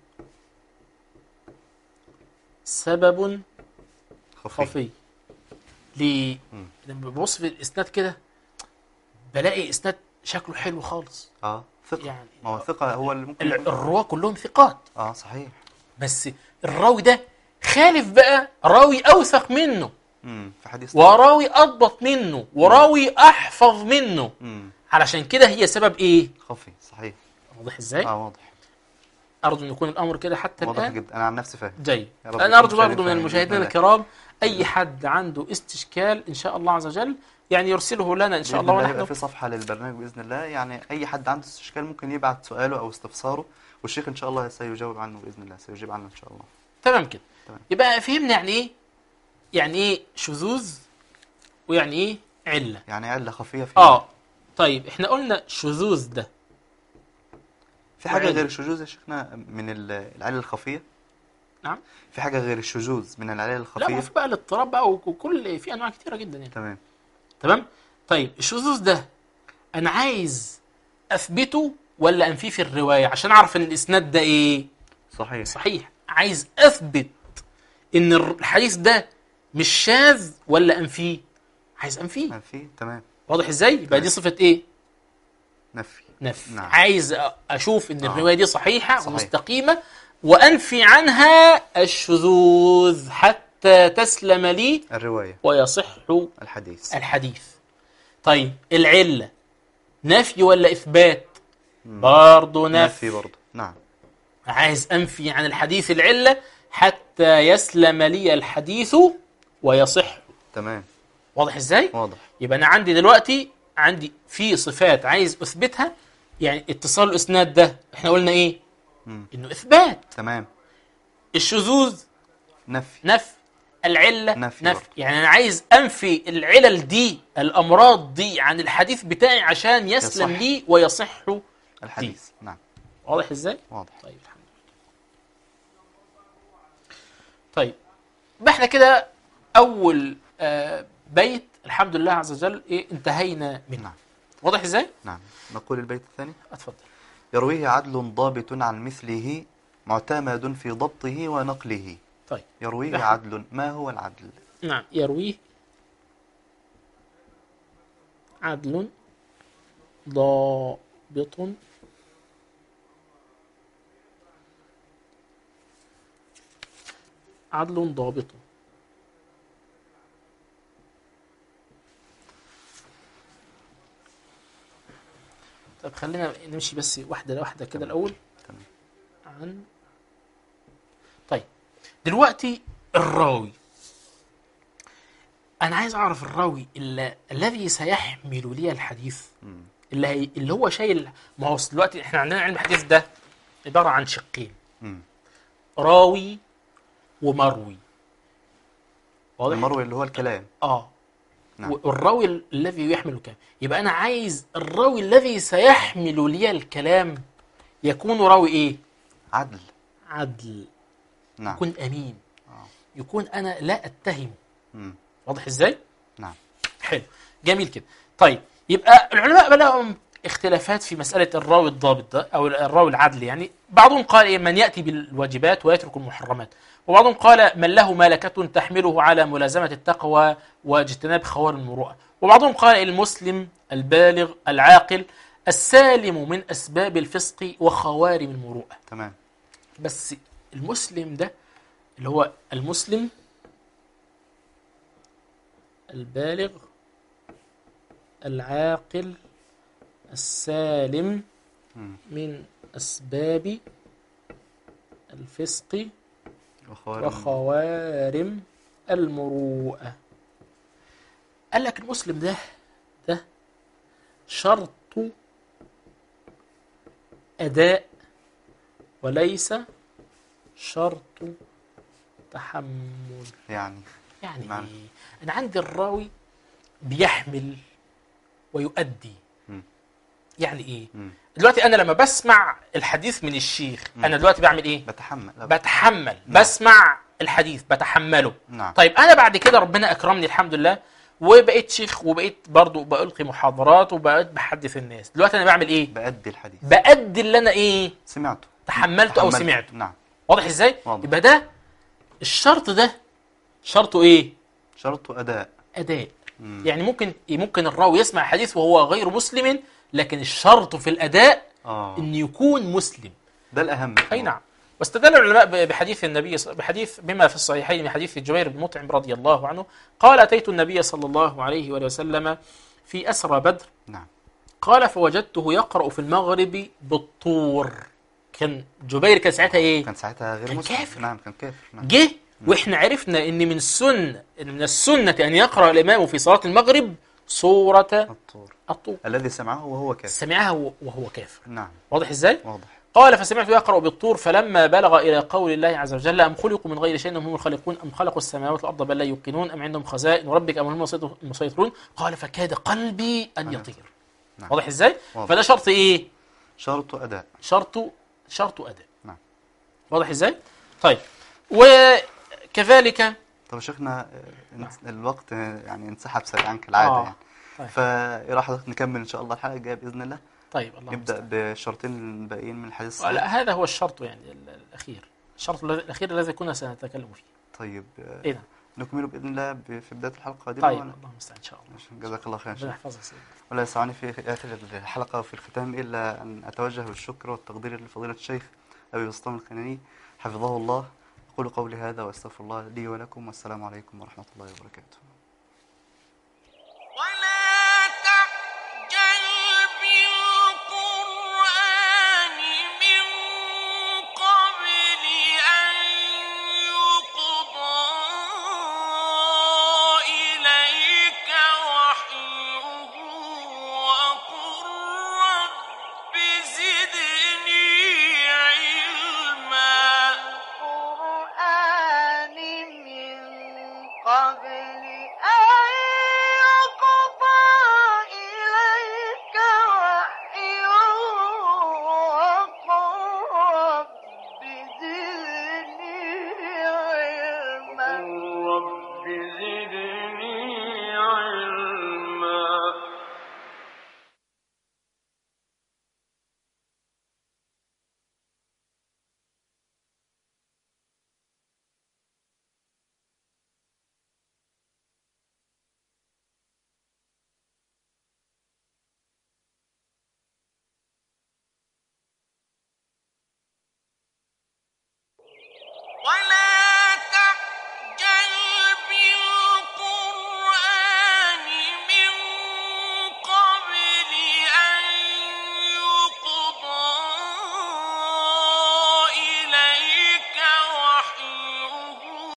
Speaker 4: سبب
Speaker 3: خفي
Speaker 4: خفي ليه؟
Speaker 3: مم.
Speaker 4: لما ببص في الاسناد كده بلاقي اسناد شكله حلو خالص
Speaker 3: اه ثقة
Speaker 4: يعني
Speaker 3: ما هو ثقة هو اللي ممكن
Speaker 4: ال-
Speaker 3: يكون-
Speaker 4: الرواة كلهم ثقات
Speaker 3: اه صحيح
Speaker 4: بس الراوي ده خالف بقى راوي اوثق منه
Speaker 3: امم في حديث
Speaker 4: وراوي اضبط منه وراوي احفظ منه
Speaker 3: امم
Speaker 4: علشان كده هي سبب ايه؟
Speaker 3: خفي صحيح
Speaker 4: واضح ازاي؟
Speaker 3: اه واضح
Speaker 4: ارجو ان يكون الامر كده حتى
Speaker 3: واضح
Speaker 4: الان
Speaker 3: جدا انا عن نفسي فاهم
Speaker 4: جيد
Speaker 3: يا رب
Speaker 4: انا ارجو
Speaker 3: يكون
Speaker 4: برضه من
Speaker 3: فاهم
Speaker 4: المشاهدين
Speaker 3: بإذن الله.
Speaker 4: الكرام اي حد عنده استشكال ان شاء الله عز وجل يعني يرسله لنا ان شاء الله
Speaker 3: يبقى
Speaker 4: ونحن
Speaker 3: في صفحة للبرنامج بإذن الله يعني أي حد عنده استشكال ممكن يبعت سؤاله أو استفساره والشيخ إن شاء الله سيجاوب عنه بإذن الله سيجيب عنه إن شاء الله
Speaker 4: تمام كده
Speaker 3: تمام.
Speaker 4: يبقى فهمنا يعني ايه يعني ايه شذوذ ويعني ايه عله
Speaker 3: يعني علة خفية في
Speaker 4: اه طيب احنا قلنا شذوذ ده
Speaker 3: في حاجة
Speaker 4: وعلة.
Speaker 3: غير الشذوذ يا شيخنا من ال- العلل الخفية
Speaker 4: نعم
Speaker 3: في حاجة غير الشذوذ من العلل
Speaker 4: لا ما
Speaker 3: الخفية
Speaker 4: في بقى الاضطراب بقى وكل في انواع كتيره جدا يعني
Speaker 3: تمام
Speaker 4: تمام طيب الشذوذ ده انا عايز اثبته ولا انفيه في الروايه عشان اعرف ان الاسناد ده ايه
Speaker 3: صحيح
Speaker 4: صحيح عايز اثبت ان الحديث ده مش شاذ ولا انفيه عايز انفيه
Speaker 3: منفي تمام
Speaker 4: واضح ازاي يبقى
Speaker 3: تمام.
Speaker 4: دي صفه ايه
Speaker 3: نفي
Speaker 4: نفي
Speaker 3: نعم.
Speaker 4: عايز أ- اشوف ان
Speaker 3: آه.
Speaker 4: الروايه دي صحيحه
Speaker 3: صحيح.
Speaker 4: ومستقيمه وانفي عنها الشذوذ حتى تسلم لي
Speaker 3: الرواية
Speaker 4: ويصح
Speaker 3: الحديث
Speaker 4: الحديث طيب العلة نفي ولا إثبات برضه نفي
Speaker 3: نفي برضه نعم
Speaker 4: عايز أنفي عن الحديث العلة حتى يسلم لي الحديث ويصح
Speaker 3: تمام
Speaker 4: واضح ازاي؟
Speaker 3: واضح
Speaker 4: يبقى أنا عندي دلوقتي عندي في صفات عايز أثبتها يعني اتصال الإسناد ده احنا قلنا إيه؟
Speaker 3: مم.
Speaker 4: إنه إثبات
Speaker 3: تمام
Speaker 4: الشذوذ
Speaker 3: نفي
Speaker 4: نفي العلة
Speaker 3: نفي
Speaker 4: نفي
Speaker 3: برضه.
Speaker 4: يعني أنا عايز أنفي العلل دي الأمراض دي عن الحديث بتاعي عشان يسلم
Speaker 3: يصح.
Speaker 4: لي ويصح
Speaker 3: الحديث نعم
Speaker 4: واضح ازاي؟
Speaker 3: واضح
Speaker 4: طيب الحمد لله طيب يبقى احنا كده أول آه، بيت الحمد لله عز وجل إيه انتهينا منه
Speaker 3: نعم
Speaker 4: واضح ازاي؟
Speaker 3: نعم نقول البيت الثاني
Speaker 4: اتفضل
Speaker 3: يرويه عدل ضابط عن مثله معتمد في ضبطه ونقله
Speaker 4: طيب
Speaker 3: يرويه
Speaker 4: نحن-
Speaker 3: عدل ما هو العدل
Speaker 4: نعم يرويه عدل ضابط عدل ضابط طب خلينا نمشي بس واحدة واحدة كده الأول
Speaker 3: تمام.
Speaker 4: عن طيب دلوقتي الراوي انا عايز اعرف الراوي اللي الذي سيحمل لي الحديث
Speaker 3: مم.
Speaker 4: اللي هي اللي هو شايل ما هو أصل دلوقتي احنا عندنا علم الحديث ده عباره عن شقين
Speaker 3: مم.
Speaker 4: راوي ومروي واضح
Speaker 3: المروي اللي هو الكلام
Speaker 4: اه
Speaker 3: نعم.
Speaker 4: والراوي الذي يحمل الكلام يبقى انا عايز الراوي الذي سيحمل لي الكلام يكون راوي ايه
Speaker 3: عدل
Speaker 4: عدل
Speaker 3: نعم
Speaker 4: يكون امين
Speaker 3: آه.
Speaker 4: يكون انا لا اتهمه
Speaker 3: مم.
Speaker 4: واضح ازاي
Speaker 3: نعم
Speaker 4: حلو جميل كده طيب يبقى العلماء بقى لهم اختلافات في مسألة الراوي الضابط ده أو الراوي العدل يعني بعضهم قال إيه من يأتي بالواجبات ويترك المحرمات وبعضهم قال من له ملكة تحمله على ملازمة التقوى واجتناب خوار المروءة وبعضهم قال المسلم البالغ العاقل السالم من أسباب الفسق وخوارم المروءة
Speaker 3: تمام
Speaker 4: بس المسلم ده اللي هو المسلم البالغ العاقل السالم
Speaker 3: مم.
Speaker 4: من أسباب الفسق
Speaker 3: وخوارم
Speaker 4: وخوارم المروءة قال لك المسلم ده ده شرط أداء وليس شرط تحمل
Speaker 3: يعني
Speaker 4: يعني
Speaker 3: نعم.
Speaker 4: إيه؟ أنا عندي الراوي بيحمل ويؤدي
Speaker 3: مم.
Speaker 4: يعني إيه؟
Speaker 3: مم.
Speaker 4: دلوقتي أنا لما بسمع الحديث من الشيخ
Speaker 3: مم.
Speaker 4: أنا دلوقتي بعمل إيه؟
Speaker 3: بتحمل لا،
Speaker 4: بتحمل
Speaker 3: نعم.
Speaker 4: بسمع الحديث بتحمله
Speaker 3: نعم
Speaker 4: طيب انا بعد كده ربنا اكرمني الحمد لله وبقيت شيخ وبقيت برضو بلقي محاضرات وبقيت بحدث الناس دلوقتي انا بعمل ايه
Speaker 3: بأدي الحديث
Speaker 4: بادي اللي انا ايه
Speaker 3: سمعته
Speaker 4: تحملته او
Speaker 3: تحملته.
Speaker 4: سمعته
Speaker 3: نعم
Speaker 4: واضح ازاي
Speaker 3: واضح.
Speaker 4: يبقى ده الشرط ده شرطه ايه
Speaker 3: شرط أداء
Speaker 4: اداء
Speaker 3: مم.
Speaker 4: يعني ممكن ممكن الراوي يسمع حديث وهو غير مسلم لكن الشرط في الاداء
Speaker 3: آه
Speaker 4: ان يكون مسلم
Speaker 3: ده الأهم
Speaker 4: اي نعم واستدل العلماء ب- بحديث النبي ص- بحديث بما في الصحيحين من حديث جبير بن مطعم رضي الله عنه قال اتيت النبي صلى الله عليه وآله وسلم في اسرى بدر
Speaker 3: نعم
Speaker 4: قال فوجدته يقرا في المغرب بالطور كان جبير كان ساعتها ايه
Speaker 3: كان ساعتها غير
Speaker 4: كان
Speaker 3: مسلم
Speaker 4: كافر.
Speaker 3: نعم كان كافر نعم
Speaker 4: جه واحنا عرفنا ان من السنه إن من السنه ان يقرا الامام في صلاه المغرب سوره
Speaker 3: الطور
Speaker 4: الطور
Speaker 3: الذي سمعه وهو كافر
Speaker 4: سمعها وهو كافر
Speaker 3: نعم
Speaker 4: واضح ازاي
Speaker 3: واضح
Speaker 4: قال فسمعت يقرأ بالطور فلما بلغ إلى قول الله عز وجل أم خلقوا من غير شيء أم هم الخالقون أم خلقوا السماوات والأرض بل لا يوقنون أم عندهم خزائن ربك أم هم المسيطر- المسيطرون قال فكاد قلبي أن يطير
Speaker 3: نعم.
Speaker 4: واضح إزاي؟
Speaker 3: واضح.
Speaker 4: فده شرط إيه؟
Speaker 3: شرط أداء
Speaker 4: شرط شرط أداء
Speaker 3: نعم.
Speaker 4: واضح إزاي؟ طيب وكذلك
Speaker 3: طب يا شيخنا آه، انت- الوقت آه، يعني انسحب سريعا كالعادة
Speaker 4: آه.
Speaker 3: يعني
Speaker 4: طيب.
Speaker 3: فإيه راح حضرتك نكمل إن شاء الله الحلقة الجاية بإذن الله
Speaker 4: طيب الله
Speaker 3: نبدأ
Speaker 4: المستعان.
Speaker 3: بالشرطين الباقيين من الحديث
Speaker 4: لا
Speaker 3: الصحيح
Speaker 4: هذا هو الشرط يعني ال- الأخير الشرط الذي- الأخير الذي كنا سنتكلم فيه
Speaker 3: طيب آه،
Speaker 4: إيه نعم
Speaker 3: نكمله بإذن الله ب- في بداية الحلقة القادمة
Speaker 4: طيب
Speaker 3: ولا-
Speaker 4: الله المستعان إن شاء الله
Speaker 3: ماشي، جزاك الله خير يا
Speaker 4: ربنا
Speaker 3: شيخ
Speaker 4: يحفظك سيدنا
Speaker 3: ولا يسعني في آخر الحلقة وفي الختام إلا أن أتوجه بالشكر والتقدير لفضيلة الشيخ أبي بسطام الخناني حفظه الله أقول قولي هذا وأستغفر الله لي ولكم والسلام عليكم ورحمة الله وبركاته